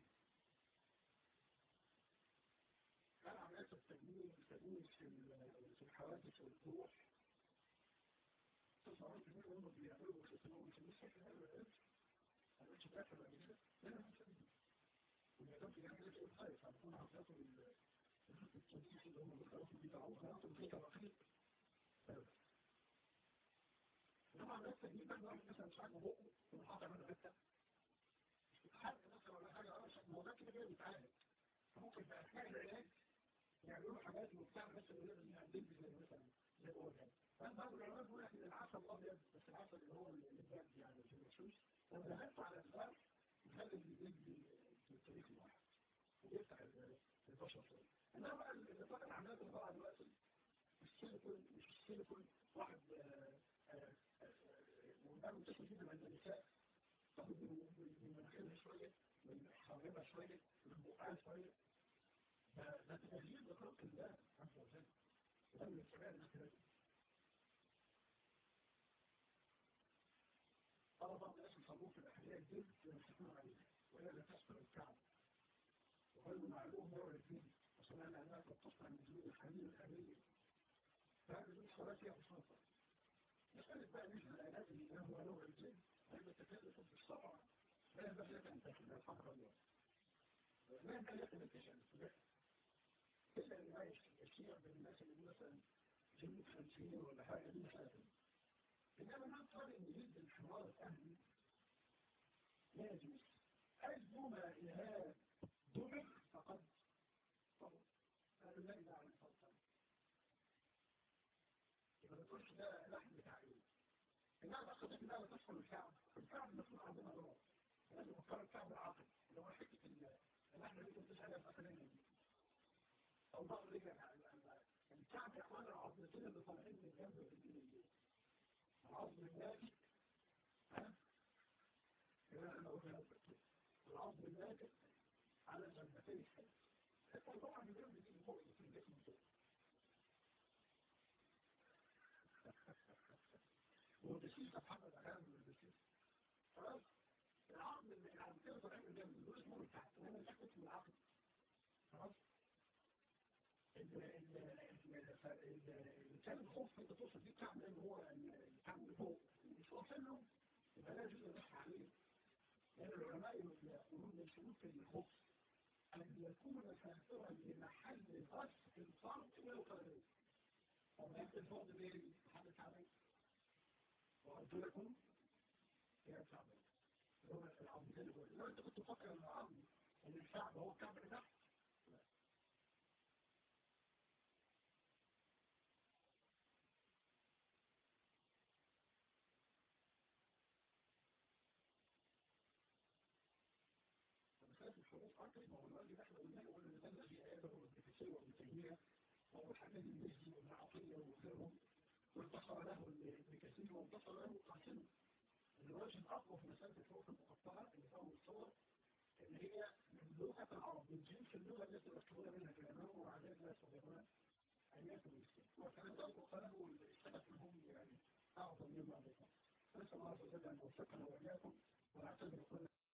A: كان عمليات التجميل التجميل في الحوادث والجروح تصورت ان هم بيعملوا وشوف ان هم مش لسه في هذا الوقت انا مش فاكر بعد كده لا انا مش فاكر والمدام في جامعه ايه خايف هتكون عطاته التنسيق اللي هم بيخلصوا في تعوض هاتوا الفكره الاخير طبعا بس تجيب بقى واحد مثلا مش عاجبه بقه ومحاط منه حته مش بتحرك مثلا ولا حاجه اه ما هو ده كده كده بيتعالج فممكن في اثناء العلاج يعملوا حاجات وبتاع بس اللي لازم يعدل زي مثلا زي ما هو كده فأنا بعض العلماء بيقول لك إن العسل الأبيض بس العسل اللي هو البرد يعني في المشوش لو دخلت على الفرق يخلي الجلد في التاريخ الواحد ويفتح البشر شوية إنما بقى النطاق العمليات اللي طالعة دلوقتي السيليكون مش السيليكون واحد وقالوا تشوف جدا عند النساء تاخد من مناخيرها شوية من حرمها شوية من بقعها شوية ده تغيير لخلق الله عز وجل وده من الكبائر التي قال بعض الناس يصلون في الأحياء الجلد يمسكون عليه وهي لا تسفل الكعب وغير معلوم نوع الدين وسمعنا أنها قد تصنع من جلود الحميل الحميل فهذه من الصلاة فيها بساطة مسألة بقى مثل الآلات اللي هو نوع الجلد هذا تكلف بالصبع لا ينبغي لك أن تأخذ الحق الله لا ينبغي لك أن تشأن إلا اللي عايش الشيع بالناس اللي مثلا جلد خمسين ولا حاجة دي مسألة إنما ما قال إن جد الحوار الأهلي لا يجوز أيهما إهاب دمر فقد طبع هذا لا إله عن الفلسفة يبقى ما تقولش ده لحم بتاع إيه إنما تقصد إن لا تدخل الكعب الكعب المفروض عندنا ضرر لازم نختار الكعب العاقل اللي هو حتة اللحم اللي كنت تسألها في أخرين دي أو ضغط رجل الكعب يا إخوان العظمتين اللي طالعين من جنب الدين العظم الناتج العظم الناتج على جنبتين الحياة حتى طبعا اليوم دي فوق في الجسم فوق والبسيس محمد أغام من البسيس خلاص العظم اللي يعني كده طالعين من الجنب دول اسمه من تحت وانا تحت اسمه العظم خلاص كان الخوف انت توصل فيه بتاع ان هو الكعب من فوق مش واصل له يبقى لا يجوز النص عليه لان العلماء يقولون من شروط الخوف ان يكون سافرا لمحل غسل الفرد والقدم وما يكون الفرد بين محل الكعبين وارجلكم الى الكعبين هو العظم لو انت كنت تفكر ان العظم ان الكعب هو الكعب اللي تحت مسألة الحروف أكثر ما هو الواجب احنا قلنا له أن ده الذي آياته والبكسية والتيمية وهو الحاجات المجدي والعقية وغيرهم وانتصر له البكسية وانتصر له القاسم الواجب أقوى في مسألة الحروف المقطعة اللي فهم الصور إن هي من لغة العرب من جنس اللغة التي يذكرون منها في الأمام ومع ذلك لا يستطيعون أن يأتوا بالسلام وكان ذلك وقاله السبب منهم يعني أعظم مما ذكر نسأل الله عز وجل أن يوفقنا وإياكم ونعتذر كل